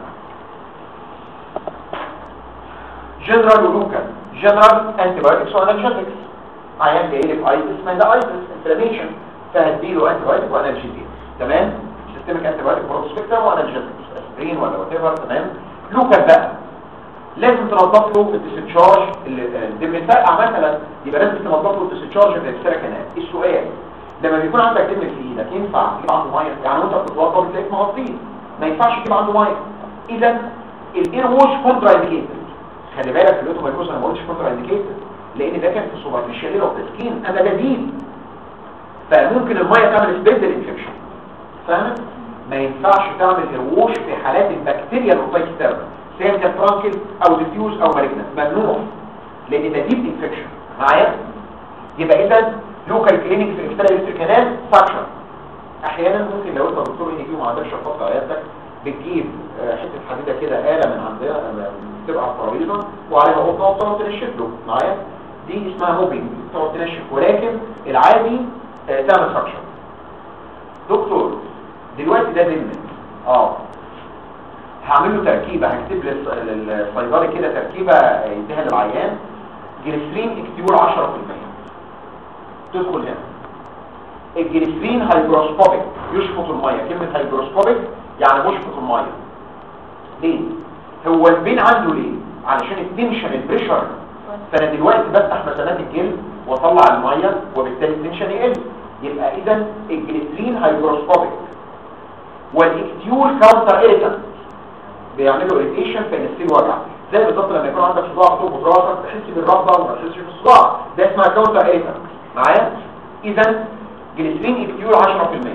[SPEAKER 1] جنرال ولوكال جنرال انتي بايوتكس وانالجيتكس عيان جاي لك ايتس ما ده ايتس انفلاميشن فهديله انتي بايوتك وانالجيتيك تمام سيستمك انتي بايوتك بروسبكتر وانالجيتكس اسبرين ولا وات ايفر تمام لوكال بقى لازم تنظف له الديسشارج الدم ساقع مثلا يبقى لازم تنظف له الديسشارج في الاكسترا كانال السؤال لما بيكون عندك دم في ايدك ينفع تجيب عنده ميه يعني وانت بتتوضا بتلاقيك مغطيه ما ينفعش تجيب عنده ميه اذا الاير ووش كونترا انديكيتد خلي بالك في الاوتومايكوز انا ما قلتش كونترا انديكيتد لان ده كان في سوبرفيشال لير اوف سكين انا بديل فممكن الميه تعمل سبيد انفكشن فاهم ما ينفعش تعمل ايروش في حالات البكتيريا الاوتايكسترنا سواء كان فرانكل او ديفيوز او مالجنت ممنوع لان ده ديب انفكشن معايا يبقى اذا لوكال كلينيك في الاكسترا يوتري كانال فاكشن احيانا ممكن لو انت دكتور ان وما عندكش شفاط في عيادتك بتجيب آه، حته حديده كده آلة من عندها آه، بتبقى على الترابيزه وعليها قطه وتقعد تنشف له معايا دي اسمها موبينج تقعد تنشف ولكن العادي آه، تعمل فاكشن دكتور دلوقتي ده دم اه هعمل له تركيبه هكتب للص- للصيدلي كده تركيبه يديها للعيان جليسرين اكتيول 10% تدخل هنا الجليسرين هيدروسكوبيك يشفط الميه كلمه هيدروسكوبيك يعني مشفط الميه ليه هو البين عنده ليه علشان التنشن البريشر فانا دلوقتي بفتح مسامات الجلد واطلع الميه وبالتالي التنشن يقل يبقى اذا الجليسرين هيدروسكوبيك والاكتيول كاونتر ايريتنت بيعملوا اريتيشن فينسيل وجع زي بالظبط لما يكون عندك صداع بتربط راسك تحس بالربه وما تحسش بالصداع ده اسمها كاونتر ايتر معايا اذا جليسرين اكتيول 10%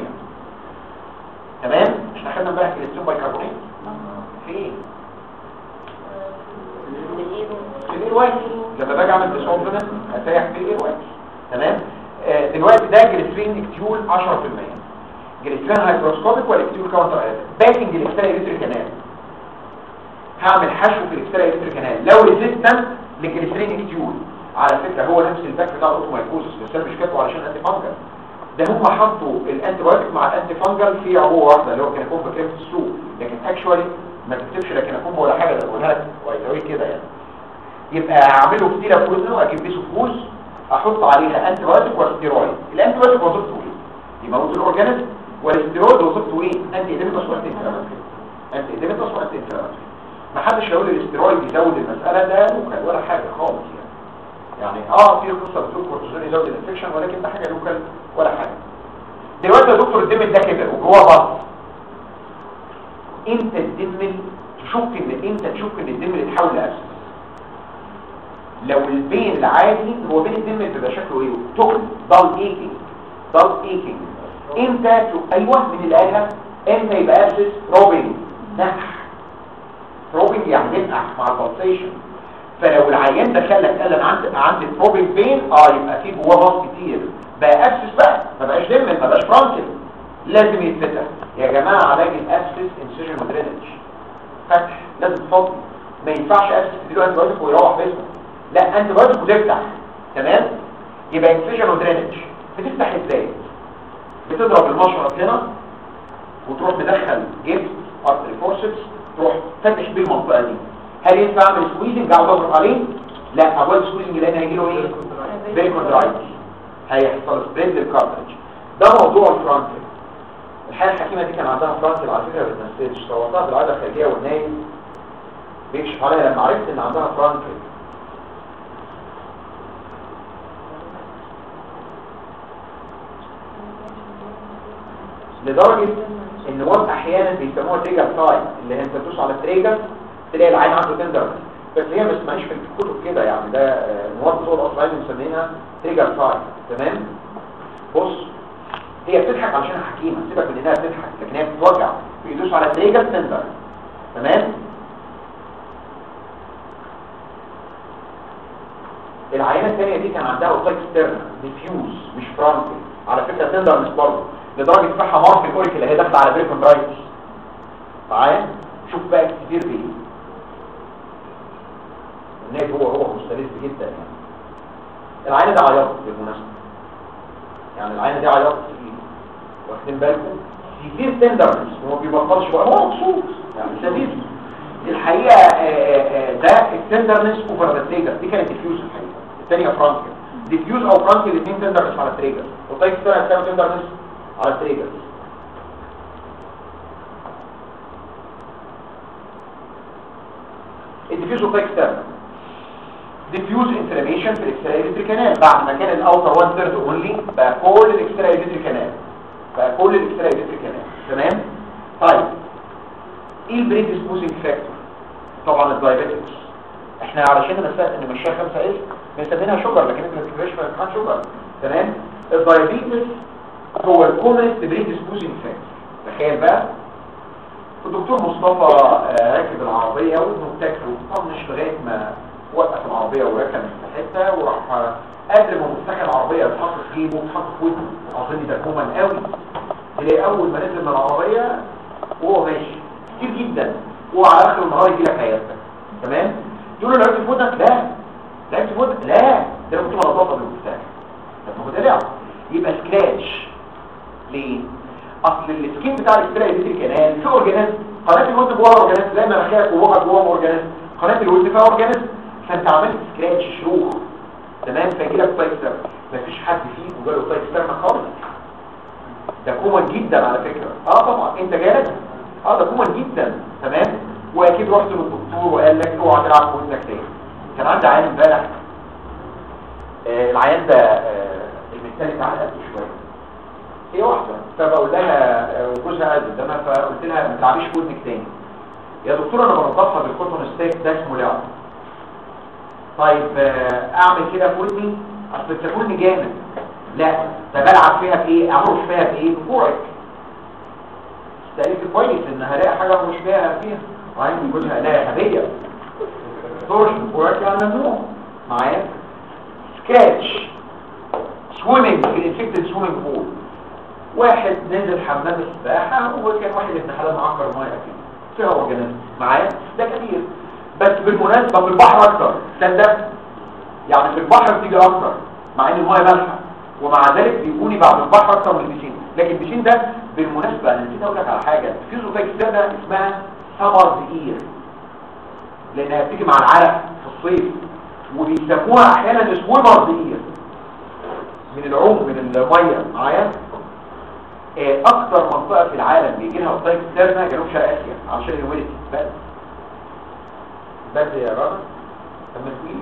[SPEAKER 1] تمام احنا خدنا امبارح جليسرين بايكربونات في ايه في الاير وايت لما باجي اعمل ديسوردنس هسيح في الاير وايت تمام آه دلوقتي ده جليسرين اكتيول 10% جليسرين هيدروسكوبيك ولا اكتيول كاونتر ايتر باكنج جليسرين الكتريك كانال هعمل حشو في الاكسترا الكتريك كانال لو ريزيستنت للجليسرين اكتيول على فكره هو نفس الباك بتاع الاوتومايكوزس بس انا مش كاتبه علشان انتي فانجل ده هم حطوا الانتي بايوتيك مع الانتي فانجل في عبوه واحده اللي هو كان يكون بكريم السوق لكن اكشوالي ما تكتبش لكن اكون ولا حاجه ده بقولها لك وهيساوي كده يعني يبقى اعمله فتيله في وزنه اجيب بيه فوز احط عليها انتي بايوتيك وستيرويد الانتي بايوتيك وظيفته ايه يموت الاورجانيزم والاستيرويد وظيفته ايه انتي ايديمتس وانتي انفلاماتوري انتي ايديمتس وانتي انفلاماتوري ما حدش يقول الاستيرويد يزود المساله ده لوكال ولا حاجه خالص يعني يعني اه في قصه بتقول كورتيزون يزود الانفكشن ولكن ده حاجه لوكال ولا حاجه دلوقتي يا دكتور الدم ده كده وجوه بطن امتى الدم تشك ان امتى تشك ان الدم اتحول لاسيد لو البين العادي هو بين الدم بيبقى شكله ايه تقل ضل ايكينج ضل ايكينج امتى ت- ايوه من اللي قالها امتى يبقى اسيد روبنج نح روبنج يعني ينقح مع البلسيشن فلو العيان ده خلك قال انا عندي عندي بروبنج بين اه يبقى في جواه باص كتير بقى ابسس بقى ما بقاش دم ما بقاش فرانكل لازم يتفتح يا جماعه علاج الابسس انسيجن ودرينج فتح لازم تفضي ما ينفعش ابسس تديله انتي بايوتيك ويروح بيته لا انتي بايوتيك وتفتح تمام يبقى انسيجن ودرينج بتفتح ازاي بتضرب المشرط هنا وتروح مدخل جبس ارتري فورسبس تروح فتش بيه المنطقه دي هل ينفع اعمل سكويزنج اقعد اضغط عليه لا اول سكويزنج لان هيجي له ايه فيكوندرايتس هيحصل سبريد للكارتريج ده موضوع الفرانكل الحاله الحكيمه دي كان عندها فرانكل على فكره ما بتنسيش صورتها بالعاده الخارجيه والنايم بيكشف عليها لما عرفت ان عندها فرانكل لدرجة ان وقت احيانا بيسموها تريجر ساين اللي انت تدوس على التريجر تلاقي العين عنده تندر بس هي ما اسمهاش في الكتب كده يعني ده آه، المواد بتوع الاصلعين مسمينها تريجر ساين تمام بص هي بتضحك علشان حكيمه سيبك من انها بتضحك لكن هي بتوجع بيدوس على التريجر تندر تمام العينه الثانيه دي كان عندها اوتايك ستيرنا ديفيوز مش فرانكل على فكره تندر مش برضه لدرجه فتحها مارك الاوريك اللي هي داخله على بريكوندرايتس معايا شوف بقى كتير بايه الناس هو هو مستلذ جدا يعني العينه ده عياط بالمناسبه يعني العينه دي عياط كتير واخدين بالكم كتير تندرنس هو ما بيبطلش بقى هو مبسوط يعني سبيل الحقيقه آه، آه، آه، ده التندرنس اوفر ذا تريجر دي كانت ديفيوز الحقيقه الثانيه فرانكل ديفيوز او فرانكل الاثنين تندرنس على التريجر والطيب الثانيه كانوا تندرنس على التريجر الديفيوز والطيب الثانيه ديفيوز انفلاميشن في الاكسترا الكتريك كانال بعد ما كان الاوتر 1 ثيرد اونلي بقى كل الاكسترا الكتريك كانال بقى كل الاكسترا الكتريك كانال تمام طيب ايه البريد سموثينج فاكتور طبعا الدايابيتكس احنا علشان نسأل ان مشاها خمسة ايه بنسمينها شوجر لكن انت ما تكتبهاش في الامتحان شوجر تمام الدايابيتس هو الكومنست بريد سموثينج فاكتور تخيل بقى الدكتور مصطفى آه، راكب العربية وابنه بتاكله طنش لغاية ما وقف العربية وركن في حتة وراح آه، قبل ما مفتاح العربية يتحط في جيبه وتحط في ودنه اظن ده كومن قوي تلاقي اول ما نزل من العربية وهو ماشي كتير جدا وعلى اخر النهار يجي لك عيادتك تمام تقول له لعبت في ودنك لا لعبت في ودنك لا ده ممكن غلطات بالمفتاح طب ما هو ده لعب يبقى سكراتش ليه اصل السكين بتاع الاستراء دي الكنال في اورجانيزم قناه الود جواها اورجانيزم زي ما مناخيرك وبقك جواها اورجانيزم قناه الود فيها اورجانيزم فانت عملت سكراتش شروخ تمام فيجي لك تايب سيرم مفيش حد فيه وجاله تايب سيرم خالص ده كومن جدا على فكره اه طبعا انت جالك اه ده كومن جدا تمام واكيد رحت للدكتور وقال لك اوعى تلعب في ودنك تاني كان عندي عيان امبارح آه العيان ده آه المثال بتاع قد شويه هي واحدة فبقول لها وجوزها قاعد قدامها فقلت لها ما تلعبيش في ودنك تاني يا دكتور انا بنضفها بالكوتون ستيك ده اسمه لعب طيب آه، اعمل كده في ودني اصل بتاكلني جامد لا ده بلعب فيها بايه اعرف فيها بايه بكوعك استقلت كويس ان هلاقي حاجه مش فيها فيها وعندي جوزها لا هديه دورش بكوعك يعني ممنوع معايا سكاتش سويمنج في الانفكتد سويمنج بول واحد نزل حمام السباحه وكان واحد ابن حلال معكر ميه اكيد فيها اورجانيزم معايا ده كتير بس بالمناسبه في البحر اكتر تصدق يعني في البحر بتيجي اكتر مع ان الميه مالحه ومع ذلك بيكوني بعد البحر اكتر من البسين لكن البسين ده بالمناسبه انا نسيت اقول لك على حاجه في زوجات كده اسمها سمر اير لانها بتيجي مع العرق في الصيف وبيسموها احيانا سويمر اير من العوم من الميه معايا آه، اكتر منطقه في العالم بيجي لها الطيب اكسترنا جنوب شرق اسيا عشان الهيوميديتي بس بس يا راجل طب ما تقولي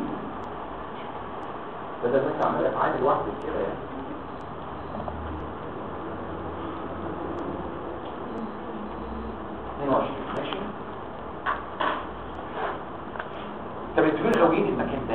[SPEAKER 1] بدل ما انت عماله تعاني لوحدك كده يعني اتنين وعشرين ماشي طب انتوا لو جيت المكان ده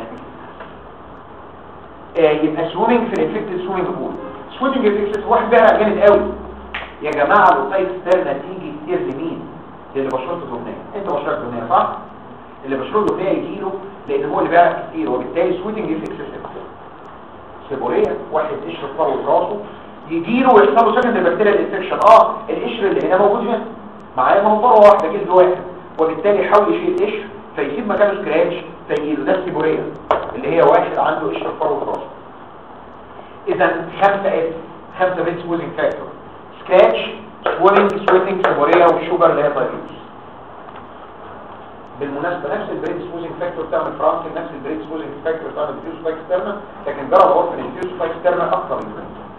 [SPEAKER 1] آه، يبقى سويمنج في الانفكتد سويمنج بول سويمنج الانفكتد واحد بقى جامد قوي يا جماعه الوطايف ستيرنا تيجي كتير لمين للي بشرته دهنيه انت بشرته دهنيه صح اللي بشرته دهنيه يجي له لان هو اللي بيعرف كتير وبالتالي سويتنج افكتس سيبوريه واحد قشر فروه راسه يجي له ويحصل له سكند البكتيريا الانفكشن اه القشر اللي هنا موجود هنا معايا منطقه واحده جلد واحد وبالتالي يحاول يشيل قشر فيسيب مكانه سكراتش فيجي له ده السيبوريه اللي هي واحد عنده قشر فروه راسه اذا خمسه اس خمسه بيت سويزنج فاكتور سكراتش سويلنج سويتنج سيبوريه والشوجر اللي هي دايبيتس بالمناسبة نفس البريد سموزنج فاكتور بتاع الفرانكل نفس البريد سموزنج فاكتور بتاع الفيوس باك ستيرنا لكن جرى الغرفة ان الفيوس باك ستيرنا اكتر من الفرانكل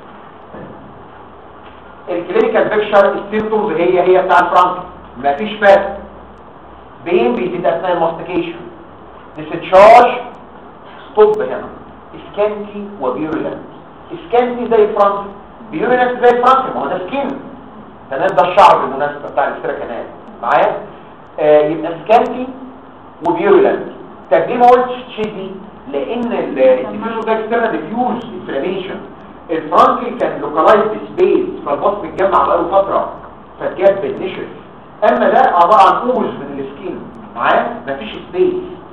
[SPEAKER 1] الكلينيكال بيكشر السيمتومز هي هي بتاع الفرانكل مفيش فرق بين بيزيد اثناء الماستيكيشن ديستشارج ستوب هنا اسكانتي وبيورولانت اسكانتي زي الفرانكل بيورولانت زي الفرانكل ما هو ده سكين تمام ده الشعر بالمناسبة بتاع الاسترا كانال معايا آه يبقى سكانتي وبيورولانت طب ليه ما قلتش تشيدي لان الديفيوز ده اكسترنال ديفيوز انفلاميشن الفرانكل كان لوكالايزد سبيس فالبطن متجمع بقاله فتره فاتجاب بالنشف اما ده عباره عن اوز من السكين معاه مفيش سبيس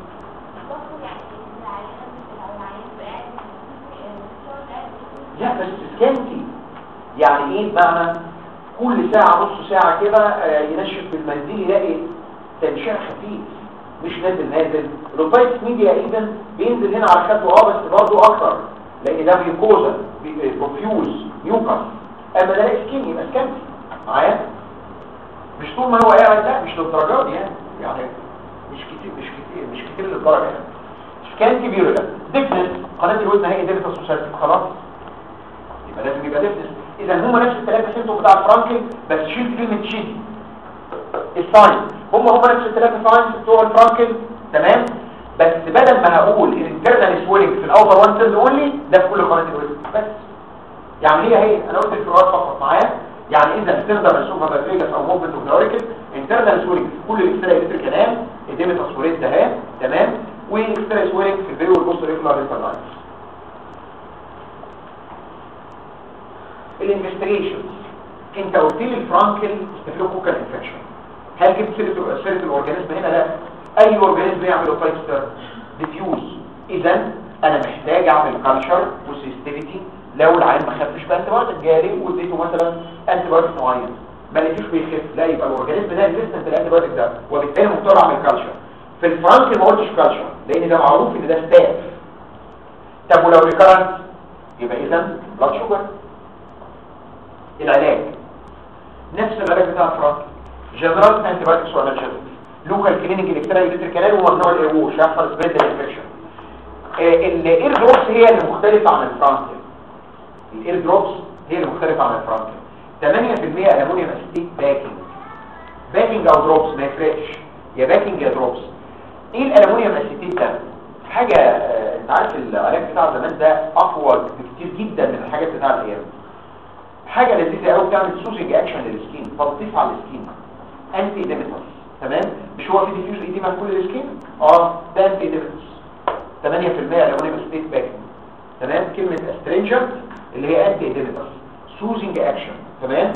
[SPEAKER 1] لا بس سكانتي يعني ايه بمعنى كل ساعة نص ساعة كده آه، ينشف بالمنديل يلاقي تنشيع خفيف مش نازل نازل الروبايتس ميديا ايضا بينزل هنا على خده اه بس برضه اكتر لان ده بيكوزا بروفيوز يوكس اما ده سكين يبقى سكانتي معايا مش طول ما هو قاعد لا مش للدرجات دي يعني يعني مش كتير مش كتير مش كتير للدرجه يعني سكانتي بيولا ديفنس قناه الودن هي ديفنس سوسايتي خلاص يبقى لازم يبقى ديفنس اذا هم نفس الثلاثه سيمتوم بتاع الفرانكل بس شيل كلمه شيل الساين هم هم نفس الثلاثه ساينز بتوع الفرانكل تمام بس بدل ما هقول الانترنال سويلنج في الاوتر وان سيل اونلي ده في كل قناه الودن بس يعني هي هي انا قلت الفروقات فقط معايا يعني اذا تقدر نشوفها باتريجس او موفمنت اوف نوريكل انترنال سويلنج في كل الاكسترا الكتريك كلام اديمه تصويرات ده تمام والاكسترا سويلنج في الفيرو والبوست ريفلر ريفلاينز الانفستيجيشنز انت قلت لي الفرانكل ستافيلوكوكال انفكشن هل جبت سيره سيره الاورجانيزم هنا لا اي اورجانيزم يعمل اوفايستر ديفيوز اذا انا محتاج اعمل كالتشر وسيستيفيتي لو العيان ما خفش بانتيبيوتيك جاري واديته مثلا انتيبيوتيك معين ما لقيتوش بيخف لا يبقى الاورجانيزم ده ريزيستنت للانتيبيوتيك ده وبالتالي مضطر اعمل كالتشر في الفرانكل ما قلتش كالتشر لان ده معروف ان ده ستاف طب ولو ريكارنت يبقى اذا بلاد شوجر العلاج نفس العلاج بتاع الفرانك جنرال انتي بايوتكس وانالجيزم لوكال كلينيك الكترال الكتريكال وممنوع الايروش يحصل سبريد الانفكشن الاير دروبس هي اللي مختلفه عن الفرانك الاير دروبس هي اللي مختلفه عن الفرانك 8% الومنيوم اسيتيت باكينج باكينج او دروبس ما يفرقش يا باكينج يا دروبس ايه الالومنيوم اسيتيت ده حاجه آه، انت عارف العلاج بتاع زمان ده اقوى بكتير جدا من الحاجات بتاع الايام حاجة لذيذة قوي بتعمل سوزنج اكشن للسكين تلطيف على السكين انتي ديميتر تمام مش مش هو في ديفيوز ايديما في كل السكين اه ده انتي ايديمتس 8% الامونيوم ستيت باك تمام كلمه استرينجنت اللي هي انتي ايديمتس سوزنج اكشن تمام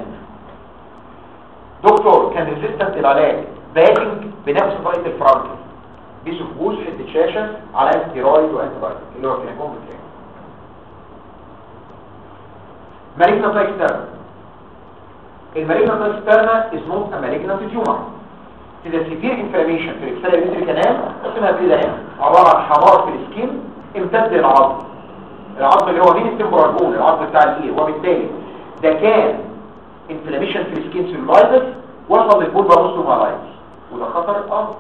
[SPEAKER 1] دكتور كان ريزيستنت العلاج باكينج بنفس طريقه الفرانكل بيسوفوز حته شاشه على ستيرويد وانتي بايوتيك اللي هو كلينيكون بتاعه مالجنا تايكسترنا المالجنا تايكسترنا is not a malignant tumor إذا severe inflammation في الاكسلريتري كانال اسمها كده هنا عبارة عن حمار في السكين امتد للعظم العظم اللي هو مين التمبرال بون العظم بتاع الايه وبالتالي ده كان انفلاميشن في السكين سيلولايتس وصل للبول باروستومالايتس وده خطر اه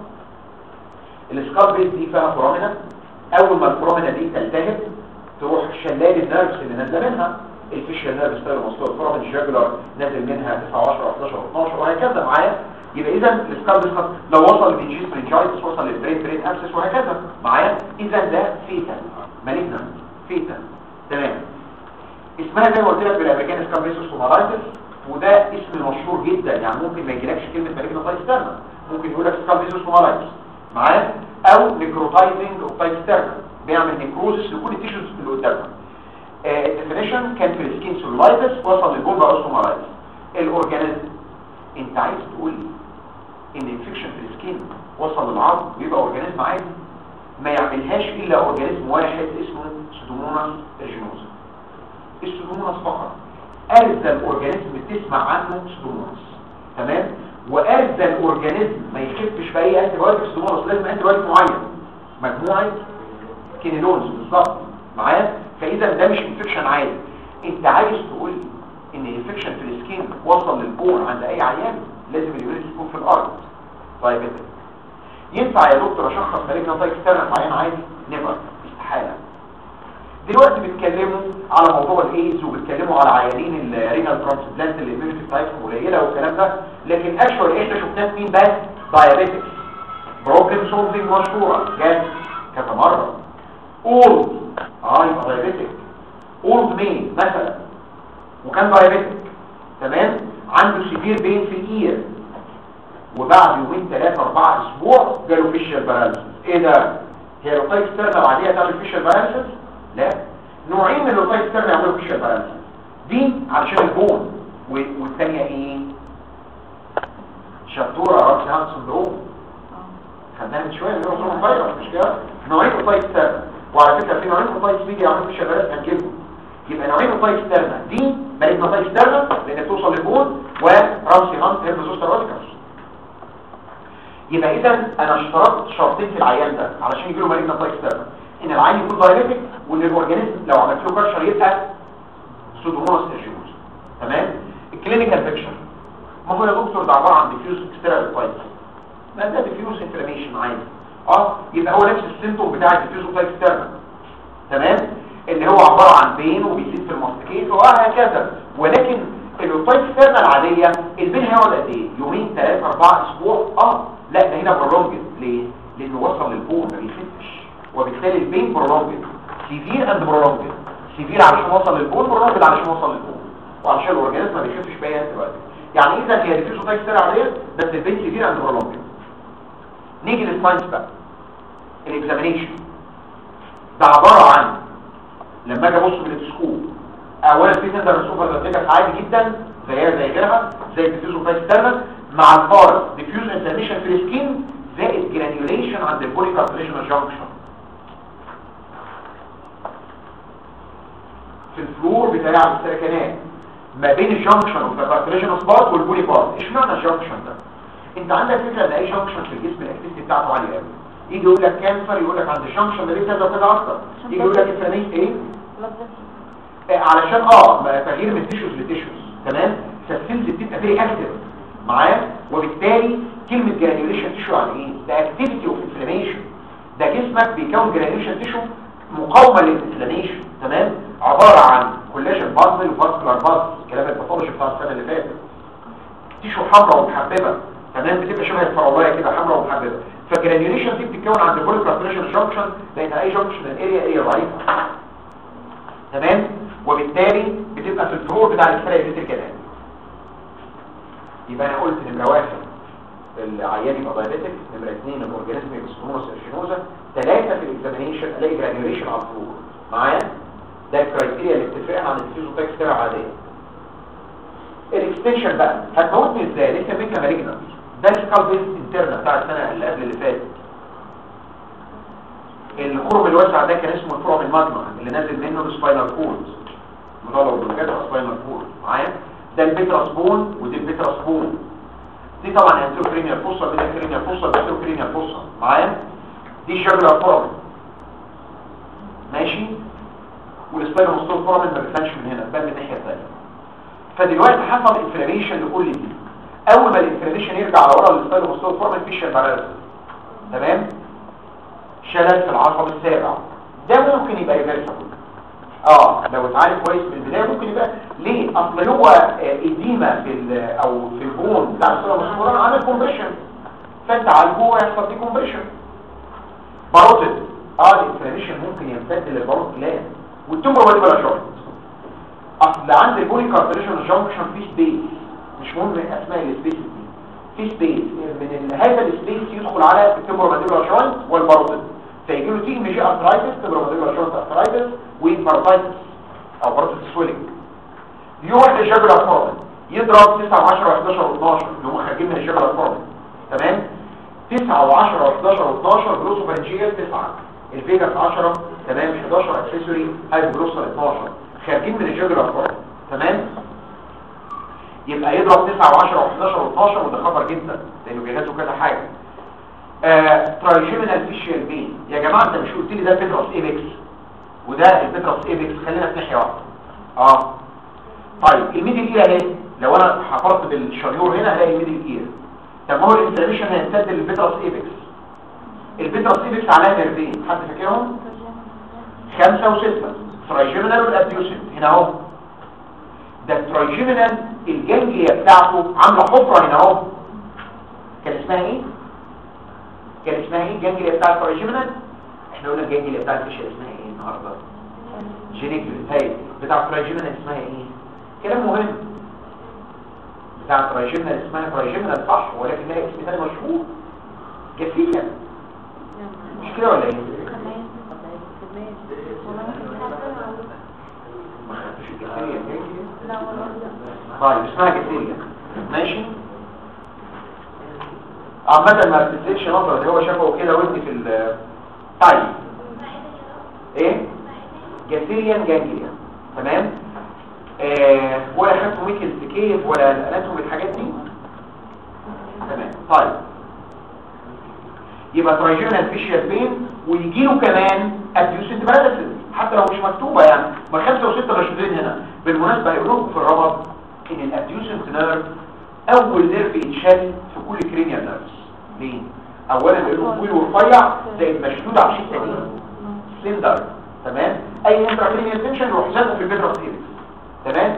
[SPEAKER 1] السكال بيس دي فيها فورامينا اول ما الفورامينا دي تلتهب تروح شلال النيرفز اللي نازله منها الفيشال نيرفز ستايل مصطلح الفورامين الجاجولار نازل منها 9 10 11 12 وهكذا معايا يبقى اذا السكال بيس لو وصل للجيس برينجايتس وصل للبرين برين ابسس وهكذا معايا اذا ده فيتال مالجنانت فيتال تمام اسمها زي ما قلت لك بالامريكان سكال بيس سومالايتس وده اسم مشهور جدا يعني ممكن ما يجيلكش كلمه مالجنانت تايسترنا ممكن يقول لك سكال بيس سومالايتس معايا او نيكروتايزنج اوف تايسترنا بيعمل نيكروزس لكل التيشوز اللي قدامنا الديفينيشن كان في السكين سولايتس وصل للبول باروستومالايتس الاورجانيزم انت عايز تقول لي ان الانفكشن في السكين وصل للعظم ويبقى اورجانيزم عادي ما يعملهاش الا اورجانيزم واحد اسمه سودوموناس ريجينوزا السودوموناس فقط ارذل اورجانيزم تسمع عنه سودوموناس تمام وارذل اورجانيزم ما يخفش في اي انتي بايوتيك سودوموناس لازم انتي بايوتيك معين مجموعه كينينونز بالظبط معايا فاذا ده مش انفكشن عادي انت عايز تقول ان الانفكشن في السكين وصل للبون عند اي عيان لازم اليوريت يكون في الارض طيب انت ينفع يا دكتور اشخص مالجنا طيب اكسترنال في عيان عادي نيفر استحاله دلوقتي بيتكلموا على موضوع الايدز وبيتكلموا على عيانين الرينال ترانسبلانت اللي الاميونيتي بتاعتهم قليله والكلام ده لكن اكشوال احنا شفناه في مين بس دايابيتكس بروبلم سولفنج مشهوره جت كذا مره اولد اه يبقى دايابيتك اولد مين مثلا وكان دايابيتك تمام عنده سيفير بين في الاير وبعد يومين ثلاثة أربعة أسبوع جاله فيشل باراليسيس إيه ده؟ هي لوتايك ستيرنا بعديها تعمل فيشل باراليسيس؟ لا نوعين من اللوتايك ستيرنا يعملوا فيشل باراليسيس دي علشان البون و- والثانية إيه؟ شطورة رأس هاند سندروم خدناها من شوية اللي هو سندروم فيروس مش كده؟ نوعين لوتايك ستيرنا وعلى فكرة في نوعين لوتايك بيجي يعملوا فيشل باراليسيس هنجيبهم يبقى نوعين لوتايك ستيرنا دي مالك لوتايك ستيرنا لأن بتوصل للبون ورأس هاند هيربزوستر أوزيكاس يبقى اذا انا اشترطت شرطين في العيان ده علشان يجي له مالجنا تايسترنا ان العيان يكون دايركتك وان الاورجانيزم لو عملت له كرشر يبقى سودوموناس ايجيوز تمام الكلينيكال بيكشر ما هو يا دكتور ده عباره عن ديفيوز اكسترا تايب ما ده ديفيوز انفلاميشن عادي اه يبقى هو نفس السيمتوم بتاع الديفيوز تايسترنا تمام اللي هو عباره عن بين وبيزيد في الماستيكيت وهكذا ولكن التايسترنا العاديه البين هيقعد قد ايه يومين ثلاثه اربعه اسبوع اه لا ده هنا برولونجد ليه لانه وصل للبون ما بيخفش وبالتالي البين برولونجد سيفير اند برولونجد سيفير علشان وصل للبون برولونجد علشان وصل للبون وعلشان الاورجانيزم ما بيخفش باي انتي بايوتيك يعني اذا هي ديفيوز تايستر عاديه بس البين سيفير اند برولونجد نيجي للساينس بقى الاكزامينيشن ده عباره عن لما اجي ابص بالتلسكوب اولا في تندر سوبر نتيجه عادي جدا زيها زي غيرها زي الديفيوز تايستر مع الفارس ديفيوز انفلاميشن في السكين زائد جرانيوليشن عند البولي كارتليجنال جانكشن في الفلور بتاع السيركانات ما بين الجانكشن اوف ذا كارتليجنال بارت والبولي بارت ايش معنى الجانكشن ده انت عندك فكره ان اي جانكشن في الجسم الاكتيفيتي بتاعته عاليه قوي يجي يقول لك كانسر يقول لك عند الجانكشن ده ليه كذا وكذا اكتر يجي يقول لك انفلاميشن ايه آه، علشان اه ما تغيير من تيشوز لتيشوز تمام فالسيلز بتبقى فيري اكتف معايا وبالتالي كلمة جرانيوليشن تيشو يعني ايه ده اكتيفيتي اوف انفلاميشن ده جسمك بيكون جرانيوليشن تيشو مقاومة للانفلاميشن تمام عبارة عن كولاجين بازل وفاسكولار بازل كلام الباثولوجي بتاع السنة اللي فاتت تيشو حمراء ومحببة تمام بتبقى شبه الفراولايه كده حمراء ومحببة فالجرانيوليشن دي بتتكون عند البولي كارتليجن جانكشن لان اي جانكشن الاريا اريا ضعيفة تمام وبالتالي بتبقى في الفلور بتاع الفرق كده يبقى انا قلت نمرة واحد العيان يبقى دايابيتك نمره اثنين الاورجانيزم يبقى ستونوس ارشينوزا ثلاثه في الاكزامينيشن الاقي جرانيوليشن على الفلور معايا ده الكرايتيريا اللي بتفرقها عن الفيزيوتاكس كده عاديه الاكستنشن بقى هتموتني ازاي لسه ميكا مالجنس ده السكال بيس انترنا بتاع السنه اللي قبل اللي فاتت الخرم الواسع ده كان اسمه الفرم الماجما اللي نازل منه السباينال كورد مطلع بالجد سباينال كورد معايا ده البيتراس بون ودي البيتراس بون دي طبعا انتروكرينيال فوسا دي الكرينيال فوسا دي الكرينيال فوسا معايا دي شجره فرم ماشي والسباينال مستول فرم ما بيفهمش من هنا بقى من الناحيه الثانيه فدلوقتي حصل انفلاميشن لكل دي اول ما الانفلاميشن يرجع على ورا السباينال مستول فرم مفيش باراليس تمام شلل في العصب السابع ده ممكن يبقى ريفرسبل اه لو اتعالج كويس من البدايه ممكن يبقى ليه اصل هو اديما في ال- او في البون بتاع الصوره المسكورة عامل كومبريشن فانت عالجه ويحصل دي كومبريشن باروتد اه الانفلاميشن ممكن يمتد للباروت جلاند والتومر ما يبقى شورت اصل عند البولي كارتريشن جانكشن في سبيس مش مهم اسماء السبيس دي في سبيس من ال- هذا السبيس يدخل على التمبرو مانديبولار جوينت والباروتد فيجي له تيجي ميجي ارثرايتس تمبرو مانديبولار جوينت ارثرايتس وبارتايتس او باروتد سويلنج يروح للجبل الفورمن يضرب 9 و10 و11 و12 اللي هم خارجين من الجبل الفورمن تمام 9 و10 و11 و12 جلوسوفارنجيال 9 الفيجاس 10 تمام 11 اكسسوري هايبوجلوسال 12 خارجين من الجبل الفورمن تمام يبقى يضرب 9 و10 و11 و12 وده خطر جدا لانه بيغذوا كذا حاجه آه ترايجيمينال فيشيال بين يا جماعه انت مش قلت لي ده بيترس ايبكس وده البيترس ايبكس خلينا في ناحيه واحده اه طيب الميدل اير اهي لو انا حفرت بالشريور هنا هلاقي الميدل اير طب ما هو الانفلاميشن هيمتد للبيترس ايبكس البيترس ايبكس عليها نيرفين حد فاكرهم خمسة وستة ترايجيمينال والابديوسنت هنا اهو ده الترايجيمينال الجنجلية بتاعته عاملة حفرة هنا اهو كان اسمها ايه كان اسمها ايه الجنجلية بتاع الترايجيمينال احنا قلنا الجنجلية بتاع الفيشل اسمها ايه النهارده جينيكلي هاي بتاع الترايجيمينال اسمها ايه كلام مهم بتاع الترايجيمينال اسمها ترايجيمينال صح ولكن لها اسم ثاني مشهور جسية مش كده ولا ايه ما خدتش الجسية الجنجلية
[SPEAKER 2] لا والله
[SPEAKER 1] طيب اسمها جسية ماشي عامة ما بتنزلش نظرة اللي هو شافه كده ودي في ال طيب ايه جسيريا جانجليا تمام آه ولا خدتوا ميكل كيف ولا الاناتوم الحاجات دي تمام طيب يبقى ترايجينال فيشيال بين ويجي له كمان ابيوسنت باراليسيس حتى لو مش مكتوبه يعني ما خمسه وسته مشهورين هنا بالمناسبه هيقولوا لكم في الربط ان الابيوسنت نيرف اول نيرف يتشال في كل كرينيال نيرفز ليه اولا بيقولوا طويل ورفيع زي مشدود على الحته دي سلندر تمام اي انتراكرينيال تنشن يروح زنقه في البيترا سيريس تمام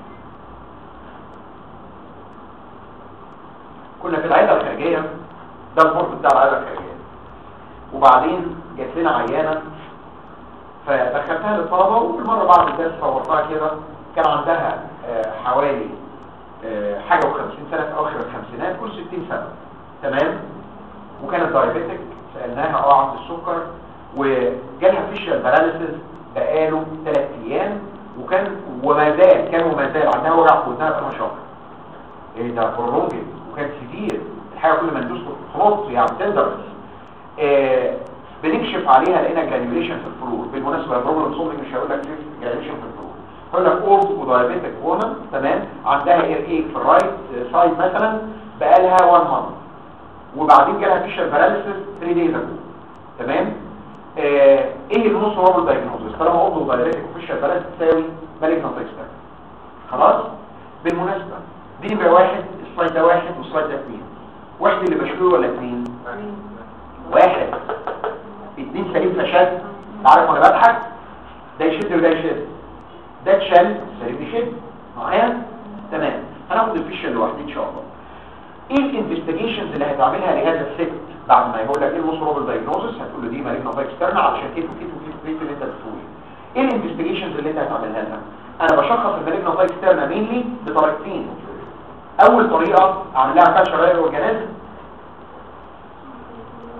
[SPEAKER 1] كنا في العياده الخارجيه ده الفرق بتاع العياده الخارجيه وبعدين جات لنا عيانه فدخلتها للطلبه والمره بعد الدرس صورتها كده كان عندها آه، حوالي آه، حاجه و50 سنه في اواخر الخمسينات كل 60 سنه تمام وكانت دايابيتك سالناها اه عند السكر وجالها فيشال باراليسيس بقاله 3 ايام وكان وما زال كان وما زال عندها وجع في ودنها بقالها شهر ايه ده برولونجد وكان سيفير الحاجه كل ما ندوس تنط يعني تندرس آه بنكشف عليها لقينا جرانيوليشن في الفلور بالمناسبه البروبلم سولفنج مش هقول لك ليه جرانيوليشن في الفلور هقول لك اولد ودايابيتك وومن تمام عندها اير ايك في الرايت سايد مثلا بقالها 1 مانث وبعدين جالها فيشال باراليسيس 3 دايز اجو تمام آه ايه النص روبل دايجنوزس طالما اوضه دايركتك وفيشال باراليسيس تساوي مالجنت اكستر خلاص بالمناسبه دي نبقى واحد السلايد ده واحد والسلايد ده اثنين واحد اللي بشكله ولا اثنين واحد اتنين سليم فشد تعرف وانا بضحك ده يشد وده يشد ده اتشل سليم يشد معايا تمام هناخد الفيشل لوحدي ان شاء الله ايه الانفستيجيشنز اللي هتعملها لهذا الست بعد ما يقول لك ايه الموست روبل دايجنوزس هتقول له دي مالجنا اكسترنا علشان كيف وكيف وكيف وكيف اللي انت بتقوله ايه الانفستيجيشنز اللي انت هتعملها لها انا بشخص المالجنا اكسترنا مينلي بطريقتين اول طريقه اعمل لها كاتشر اورجانيزم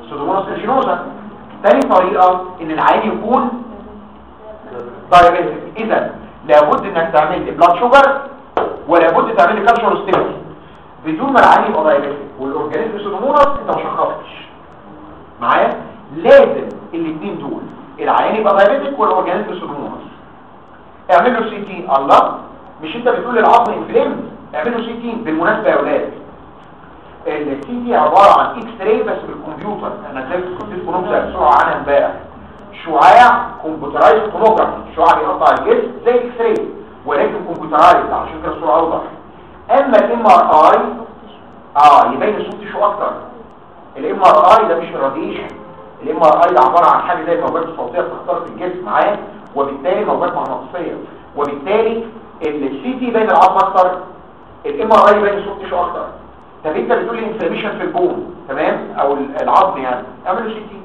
[SPEAKER 1] سودوموناس ايرجينوزا تاني طريقة ان العين يكون دايابيتك اذا لابد انك تعمل لي بلاد شوجر ولابد تعمل لي كالشر ستيمولي بدون ما العين يبقى دايابيتك والاورجانيزم سودوموناس انت ما شخصتش معايا لازم الاثنين دول العين يبقى دايابيتك والاورجانيزم سودوموناس اعمل له سي تي الله مش انت بتقول للعظم انفليم اعمل له سي تي بالمناسبه يا اولاد السي تي عباره عن اكس راي بس بالكمبيوتر انا زي كنت نبذه بسرعه عنها امبارح شعاع كمبيوترايز توموجرافي شعاع بيقطع الجسم زي الاكس راي ولكن كمبيوترايز عشان كده الصوره اوضح اما الام ار اي اه يبين الصوت شو اكتر الام ار اي ده مش راديشن الام ار اي ده عباره عن حاجه زي الموجات الصوتيه بتخترق الجسم معاه وبالتالي موجات مغناطيسيه وبالتالي السي تي يبين العظم اكتر الام ار اي يبين الصوت شو اكتر طب انت بتقول لي انفلاميشن في البون تمام او العظم يعني اعمل له سي تي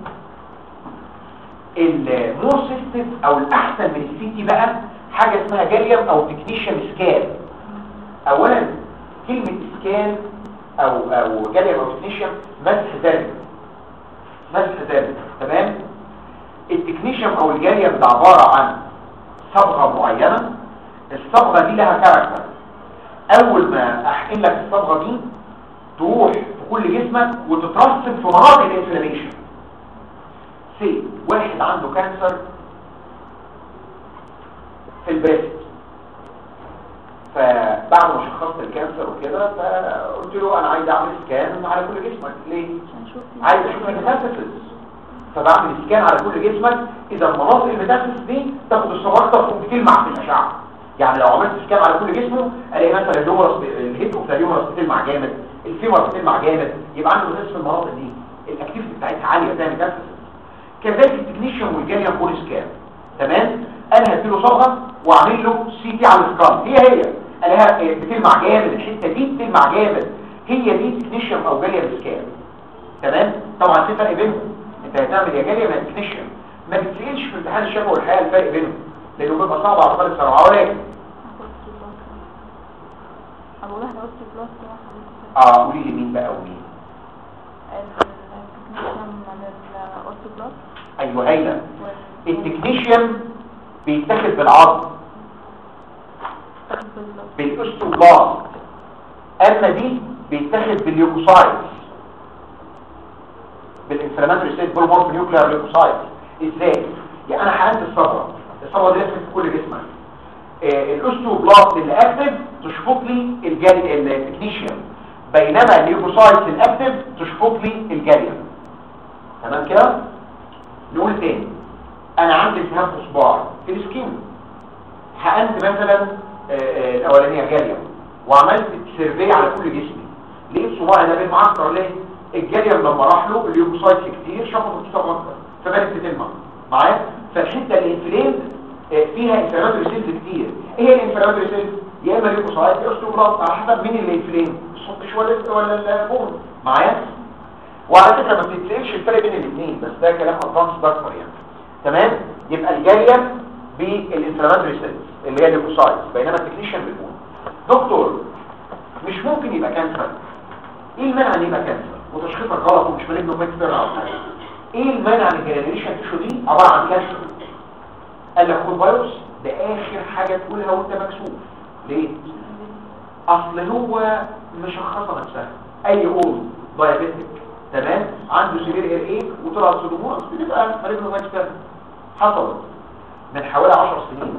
[SPEAKER 1] المور سيستم او الاحسن من السي تي بقى حاجه اسمها جاليوم او تكنيشن سكان اولا كلمه سكان او او جاليوم او تكنيشن مسح ذلك مسح ذلك تمام التكنيشن او الجاليوم ده عباره عن صبغه معينه الصبغه دي لها كاركتر اول ما احقن لك الصبغه دي تروح في كل جسمك وتترسب في مناطق الانفلاميشن سي واحد عنده كانسر في البريست فبعد ما شخصت الكانسر وكده فقلت له انا عايز اعمل سكان على كل جسمك ليه عايز اشوف الميتاستاسيس فبعمل سكان على كل جسمك اذا المناطق الميتاستاسيس دي تاخد الصبغه تكون بتلمع في الاشعه يعني لو عملت سكان على كل جسمه الاقي مثلا الهيومرس الهيد بتاع الهيومرس بتلمع جامد الفيمر بتلمع جامد يبقى عنده ميتاستاسيس في المناطق دي الاكتيفيتي بتاعتها عاليه زي ميتاستاسيس كذلك التكنيشن والجاليوم بول سكان تمام انا هديله صبغه واعمل له سي تي على السكان هي هي الاقيها بتلمع جامد الحته دي بتلمع جامد هي دي تكنيشن او جاليوم سكان تمام طبعا في فرق بينهم انت هتعمل يا جاليوم يا تكنيشن ما بتسالش في امتحان الشفوي والحياه الفرق بينهم لانه بيبقى صعب على طالب ثانوي ولكن
[SPEAKER 2] اقول احنا قلت بلس
[SPEAKER 1] اه قولي لي مين بقى ومين
[SPEAKER 2] التكنيشن من القلت بلس
[SPEAKER 1] ايوه هايله التكنيشن بيتاخد بالعظم بالاستوبلاست اما دي بيتاخد بالليوكوسايتس بالانفلاماتوري ستيت بولمورف نيوكليار ليوكوسايتس ازاي يعني انا حقنت الصبغه الصبغه دي لفت في كل جسمك آه الاستوبلاست اللي اكتف تشفط لي الجالي التكنيشن بينما الليوكوسايتس الاكتف تشفط لي الجاليوم تمام كده نقول تاني انا عندي التهاب في صباع في السكين حقنت مثلا الاولانيه جاليوم وعملت سيرفي على كل جسمي لقيت صباعي ده بيتعكر ليه الجاليوم لما راح له الليوكوسايتس كتير شفطت الصبغه اكتر فبدات تتلمع معايا فالحته الانفليم فيها انفلاماتوري سيلز كتير ايه هي الانفلاماتوري سيلز يا اما ليوكوسايت يا اوستوبلاست على حسب مين اللي انفليم السطش ولا ولا البون معايا وعلى فكره ما بتتسالش الفرق بين الاثنين بس ده كلام ادفانس اكتر يعني تمام يبقى الجاليوم بالانفلاماتوري سيلز اللي هي الليوكوسايت بينما التكنيشن بالبون دكتور مش ممكن يبقى كانسر ايه المانع ان يبقى كانسر وتشخيصك غلط ومش مالجنو فيكتور او حاجه ايه المانع ان الجنريشن تيشو دي عباره عن كانسر قال لك خد بايوس ده اخر حاجه تقولها وانت مكسوف ليه اصل هو مشخصه نفسها اي اول دايابيتك تمام عنده سيفير اير ايه وطلع سودومونس بتبقى مالجنو فيكتور حصلت من حوالي 10 سنين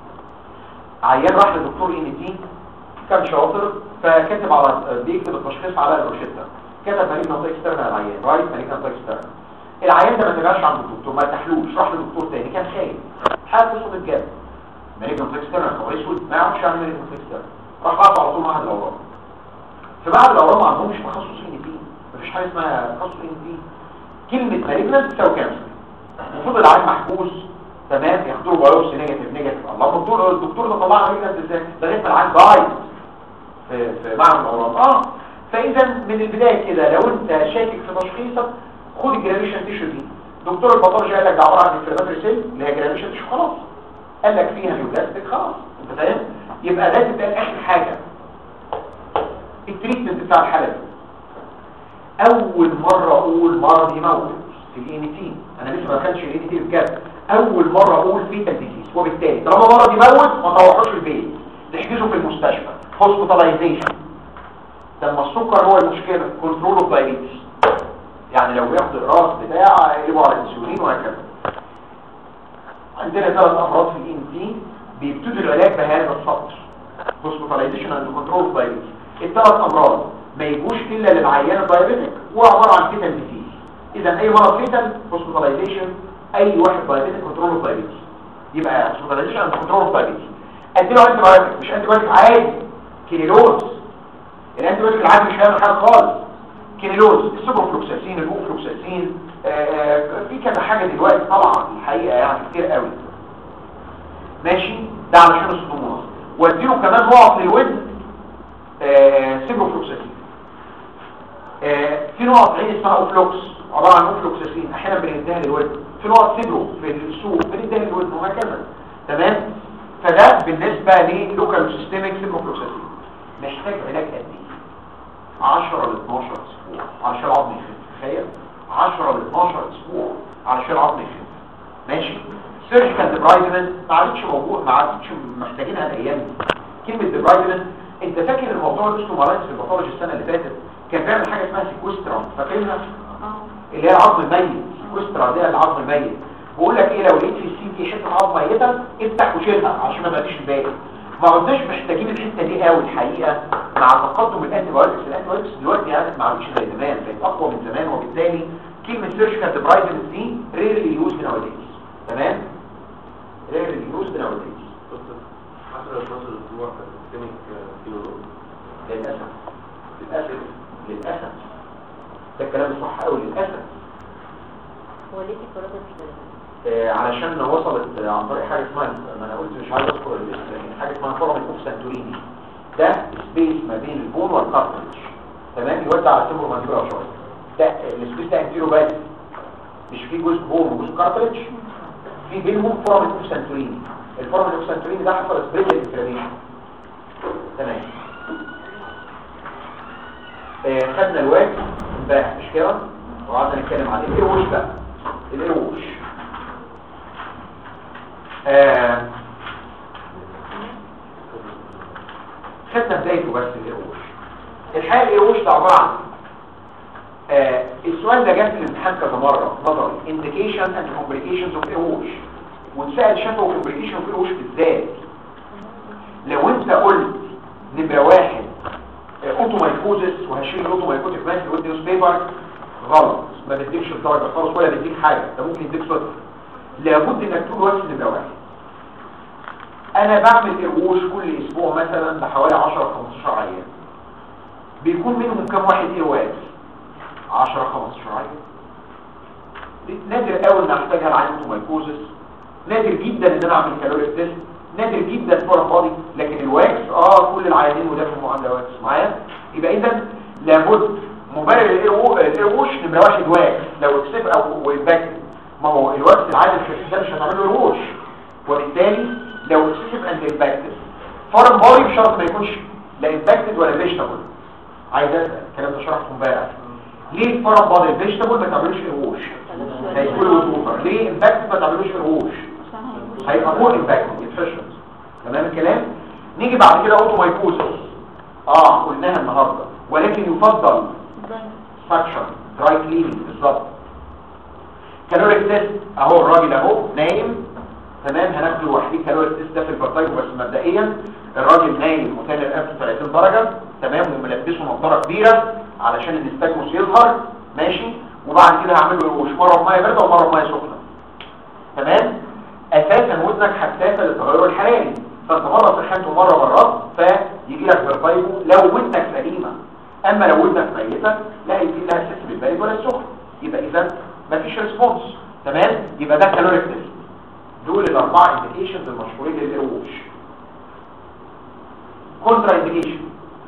[SPEAKER 1] عيان راح لدكتور ان تي كان شاطر فكتب على بيكتب التشخيص على الروشته كتب مريض منطقه اكسترنال على العيان رايت مريض منطقه اكسترنال العيان ده ما تبعش عند الدكتور ما تحلوش راح لدكتور تاني كان خايف حالته صوت جاب مريض منطقه اكسترنال هو اسود ما يعرفش يعمل مريض منطقه اكسترنال راح بعته على طول معهد الاورام في معهد الاورام ما عندهمش تخصص ان تي مفيش حاجه اسمها تخصص ان تي كلمه مالجنت تساوي كانسر المفروض العيان محجوز تمام ياخدوا له بايوبسي نيجاتيف نيجاتيف الله الدكتور الدكتور ده طلع مالجنت ازاي ده لغايه العيان بايظ في في معهد الاورام اه فاذا من البدايه كده لو انت شاكك في تشخيصك خد الجرانيشن تيشو دي دكتور الباثولوجي قال لك ده عباره عن انفلاماتوري سيل اللي هي جرانيشن تيشو خلاص قال لك فيها نيوبلاستيك خلاص انت فاهم يبقى ده تبقى اخر حاجه التريتمنت بتاع الحاله دي اول مره اقول مرض يموت في الاي ان تي انا لسه ما دخلتش الاي ان تي بجد اول مره اقول فيتال ديزيز وبالتالي طالما مرض يموت ما تروحوش البيت تحجزه في المستشفى هوسبيتاليزيشن لما السكر هو المشكله كنترول اوف دايبيتس يعني لو ياخد الراس بتاع يقلبوا على الانسولين وهكذا عندنا ثلاث امراض في الاي ان تي بيبتدوا العلاج بهذا السطر هوسبيتاليزيشن اند كنترول اوف دايبيتس الثلاث امراض ما يجوش الا للعيان الدايابيتك وعباره عن فيتال ديزيز اذا اي مرض فيتال هوسبيتاليزيشن اي واحد دايابيتك كنترول اوف دايبيتس يبقى هوسبيتاليزيشن اند كنترول اوف دايبيتس اديله انتي بايوتيك مش انتي بايوتيك عادي كيلوز الانتي بايوتيك العادي مش هيعمل حاجه خالص كيلوز السوبروفلوكساسين الاوفلوكساسين في كذا حاجه دلوقتي طبعا الحقيقه يعني كتير قوي ماشي ده علشان الصدمات واديله كمان نقط للودن آه سيبروفلوكساسين آه في نقط عين اسمها اوفلوكس عباره عن اوفلوكساسين احيانا بنديها للودن في نقط سيبرو في السوق بنديها للودن وهكذا تمام فده بالنسبه للوكال سيستميك سيبروفلوكساسين محتاج علاج قد ايه 10 ل 12 اسبوع علشان العظم يخف تخيل 10 ل 12 اسبوع علشان العظم يخف ماشي سيرجيكال ديبرايدمنت ما عادتش موجود ما عادتش محتاجينها الايام دي كلمه ديبرايدمنت انت فاكر الموضوع اللي اسمه مالايتس في الباثولوجي السنه اللي فاتت كان بيعمل حاجه اسمها سيكوسترا فاكرها
[SPEAKER 2] اه
[SPEAKER 1] اللي هي العظم الميت سيكوسترا دي العظم الميت بقول لك ايه لو لقيت في السي في حته عظم ميته افتح وشيلها عشان ما تبقاش الباقي ما عدناش محتاجين الحته دي قوي الحقيقه مع تقدم الانتي بايوتكس الانتي بايوتكس دلوقتي يعني ما عادش زي زمان بقت اقوى من زمان وبالتالي كلمه سيرجيكال ديبرايدمنت دي ريرلي يوز ناواديز تمام ريرلي يوز ناواديز
[SPEAKER 4] حصل 12 اسبوع في السيستميك كيلورول
[SPEAKER 1] للاسف للاسف للاسف ده الكلام الصح قوي للاسف
[SPEAKER 3] هو ليه الكورونا مش بلد
[SPEAKER 1] آه، علشان وصلت آه، عن طريق حاجه اسمها ما انا قلت مش عايز اذكر الاسم لكن حاجه اسمها فورم اوف سانتوريني ده سبيس ما بين البون والكارتريج تمام يودع على سيمبر مانجورا شويه ده آه، السبيس ده انتيرو بس مش في جزء بون وجزء كارتريج في بينهم فورم اوف سانتوريني الفورم اوف سانتوريني ده حصل سبريد انفلاميشن تمام آه، خدنا الواد امبارح مش كده وقعدنا نتكلم عليه الايروش بقى الايروش آه، خدنا بدايته بس القروش الحقيقه القروش ده عباره عن آه، السؤال ده جه في الامتحان كذا مره نظري indication and complications of قروش واتسال شافه complication في قروش بالذات لو انت قلت نمره واحد اوتومايكوزس وهشيل الاوتومايكوتيك ماشي اللي نيوز بيبر غلط ما بديكش الدرجه خالص ولا بديك حاجه ده ممكن يديك صفر لابد انك تقول وقت نمره واحد انا بعمل قروش كل اسبوع مثلا بحوالي 10 15 عيان بيكون منهم كام واحد ايرواز 10 15 عيان نادر قوي ان احتاجها لعين اوتومايكوزس نادر جدا ان انا اعمل كالوريك تيست نادر جدا فور فاضي لكن الواكس اه كل العيانين وده في المعامله واكس معايا يبقى اذا لابد مبرر القروش نمره واحد واكس لو اكسب او ويباك ما هو الوقت العادي الخفيف ده مش هتعمل له قروش وبالتالي لو اكسسيف اند امباكتد فورن بودي بشرط ما يكونش لا امباكتد ولا فيجيتابل عايز اسال الكلام ده شرحته امبارح ليه الفورن بودي الفيجيتابل ما تعملوش قروش هيكون وتوفر ليه امباكتد ما تعملوش قروش
[SPEAKER 2] عشان هيبقى
[SPEAKER 1] هيبقى مور امباكتد يتفشل تمام الكلام نيجي بعد كده اوتومايكوزس اه قلناها النهارده ولكن يفضل فاكشن دراي كليننج بالظبط كالوريك تيست اهو الراجل اهو نايم تمام هناخده لوحده كالوريك تيست ده في البرتايب بس مبدئيا الراجل نايم وتاني رقبته 30 درجه تمام وملبسه نظاره كبيره علشان الاستاجموس يظهر ماشي وبعد كده هعمل له رؤوش مره بميه بارده ومره بميه سخنه تمام اساسا ودنك حساسه للتغير الحراري فانت مره سخنت ومره براد فيجي لك برتايبو لو ودنك سليمه اما لو ودنك ميته لا يجي لها سيس بالبارد ولا السخن يبقى اذا مفيش ريسبونس تمام يبقى ده كالوريك تيست دول الاربعه انديكيشنز المشهورين للقروش كونترا انديكيشن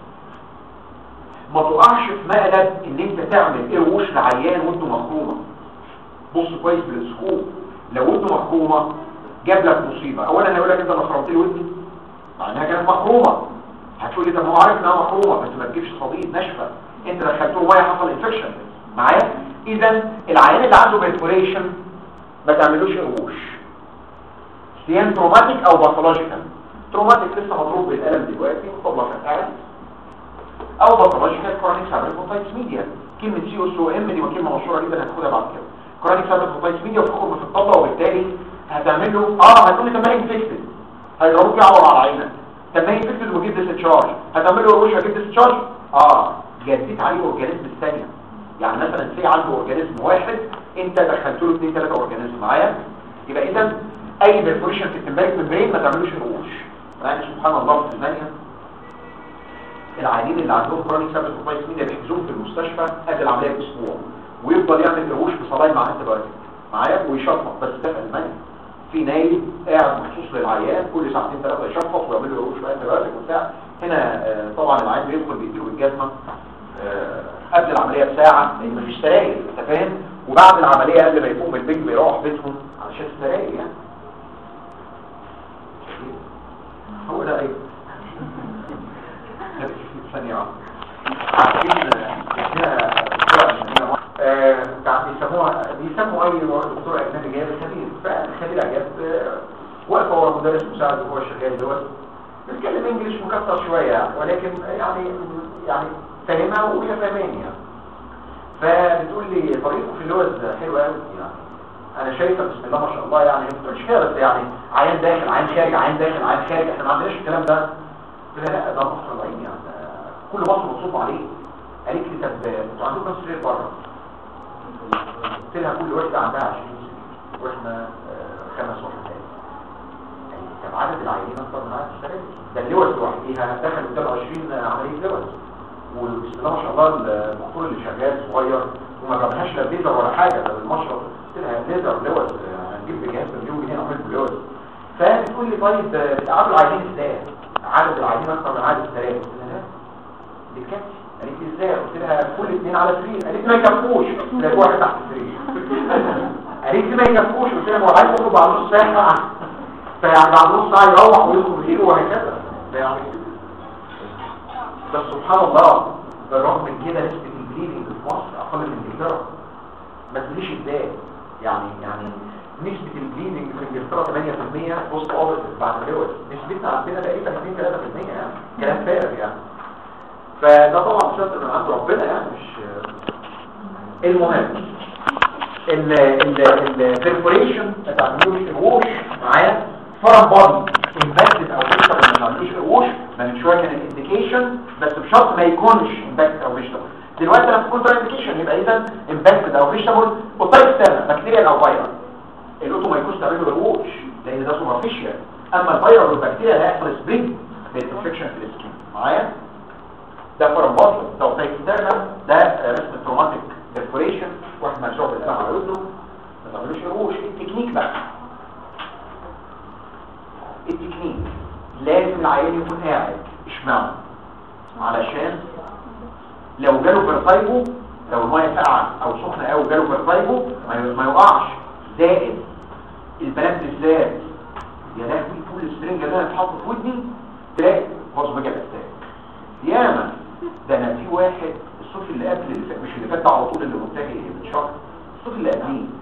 [SPEAKER 1] ما تقعش في مقلب ان انت تعمل قروش لعيان ودنه مخرومه بص كويس بالسكوب لو ودنه مخرومه جاب لك مصيبه اولا هيقول لك انت اللي خرمت لي ودني مع انها كانت مخرومه هتقول لي طب ما هو عارف انها مخرومه بس ما تجيبش صديد ناشفه انت دخلته ميه حصل انفكشن معايا اذا العيان اللي عنده بيرفوريشن ما تعملوش قروش سيان تروماتيك او باثولوجيكال تروماتيك لسه مضروب بالقلم دلوقتي مطلع قاعد او باثولوجيكال كرونيك سابريكوتايتس ميديا كلمه سي او اس او ام دي كلمه مشهوره جدا هتاخدها بعد كده كرونيك سابريكوتايتس ميديا وتخرج في الطبله وبالتالي هتعمل له اه هتقول لي طب ما انفكتد هيضربوك يعور على عينك طب ما انفكتد وجيب ديسشارج هتعمل له روش هجيب ديسشارج اه جديت عليه اورجانيزم الثانيه يعني مثلا سي عنده اورجانيزم واحد انت دخلت له اثنين ثلاثه اورجانيزم معايا يبقى اذا اي بيرفوريشن في التمبارك ممبرين ما تعملوش رؤوش يعني سبحان الله في المانيا العيانين اللي عندهم كرونيك سابت وفايس ميديا بيحجزوهم في المستشفى قبل العمليه باسبوع ويفضل يعمل رؤوش بصلاين مع انت معايا ويشفط بس ده في المانيا في نايم قاعد مخصوص للعيان كل ساعتين ثلاثه يشفط ويعمل له رؤوش بقى انتباهاتك وبتاع هنا آه، طبعا العيان بيدخل بيديله الجزمه آه، قبل العمليه بساعه لان مفيش سراير انت فاهم وبعد العمليه قبل ما يقوم من البيت بيروح بيتهم علشان السراير يعني هو ده ايه ثانية واحدة. عارفين هنا دكتورة أجنبية آه، بتاع- بيسموها بيسموا أي دكتورة أجنبي جاية خبير فخبير عجاب آه، واقفة ورا مدرس مساعد وهو شغال دوت بيتكلم انجلش مكسر شوية يعني، ولكن يعني يعني فاهمها وهي فاهماني يعني فبتقول لي طريقه في اللوز حلوة قوي يعني انا شايفه بسم الله ما شاء الله يعني ما بتقولش كده بس يعني عيان داخل عيان خارج عيان داخل عيان خارج احنا ما عندناش الكلام ده قلت لها لا ده مصر العين يعني ده كل مصر مبسوط عليه قالت لي طب انتوا عندكم كام سرير بره قلت لها كل واحده عندها 20 سرير واحنا آه، خمس وحدات يعني طب عدد العيانين اكتر من عدد السرير ده اللوز لوحديها دخل قدام 20 عمليه لوز وبسم الله ما شاء الله الدكتور اللي شغال صغير وما جابهاش لا ليزر ولا حاجه ده بالمشرط قلت لها ليزر لوز آه، هنجيب بجهاز مليون جنيه نعمل بلوز فبتقول لي طيب آه، بتقابلوا العيانين ازاي؟ عدد العيانين اكتر من عدد السراير قلت لها لا دي كاتش قالت لي ازاي؟ قلت لها كل اثنين على سرير قالت لي ما يكفوش قلت لها واحد تحت السرير قالت لي ما يكفوش قلت لها ما هو عايز يخرج بعد نص ساعه فيعني بعد نص ساعه يروح ويدخل غيره وهكذا ده يعني بس سبحان الله بالرغم من كده نسبة البليدنج في مصر أقل من إنجلترا ما تقوليش إزاي يعني يعني نسبة البليدنج في إنجلترا 8% وسط أوبرت بعد الجواز نسبتنا عندنا تقريبا 2 3% يعني كلام فارغ يعني فده طبعا شرط من عند ربنا يعني مش المهم ال ال البرفوريشن ما تعملوش الوش معايا فرم بادي امباكتد او فيشتبل ما تعملوش الوش ما من شويه كان الانديكيشن بس بشرط ما يكونش امباكتد او فيشتبل دلوقتي لما تكون انديكيشن يبقى اذا امباكتد او فيشتبل والطيب ستانا بكتيريا او فيروس الاوتومايكوس تعمله الوش لان ده سوبرفيشال اما الفيروس والبكتيريا هيحصل سبرينج بالانفكشن في السكين معايا ده فرمباطل ده وطيب ستانا ده رسم تروماتيك برفوريشن واحد مشروع بالقلم على ودنه ما تعملوش الوش التكنيك بقى التكنيك لازم العيان يكون قاعد اشمعنى علشان لو جاله فيرتايجو لو الميه ساقعه او سخنه قوي جاله فيرتايجو ما ما يقعش زائد البنات بالذات يا لهوي طول السرنجه ده هتحط في ودني تلاقي باظ بقى الاساس ياما ده انا في واحد الصوت اللي قبل اللي فات مش اللي فات ده على طول اللي منتهي من شهر الصوت اللي قبليه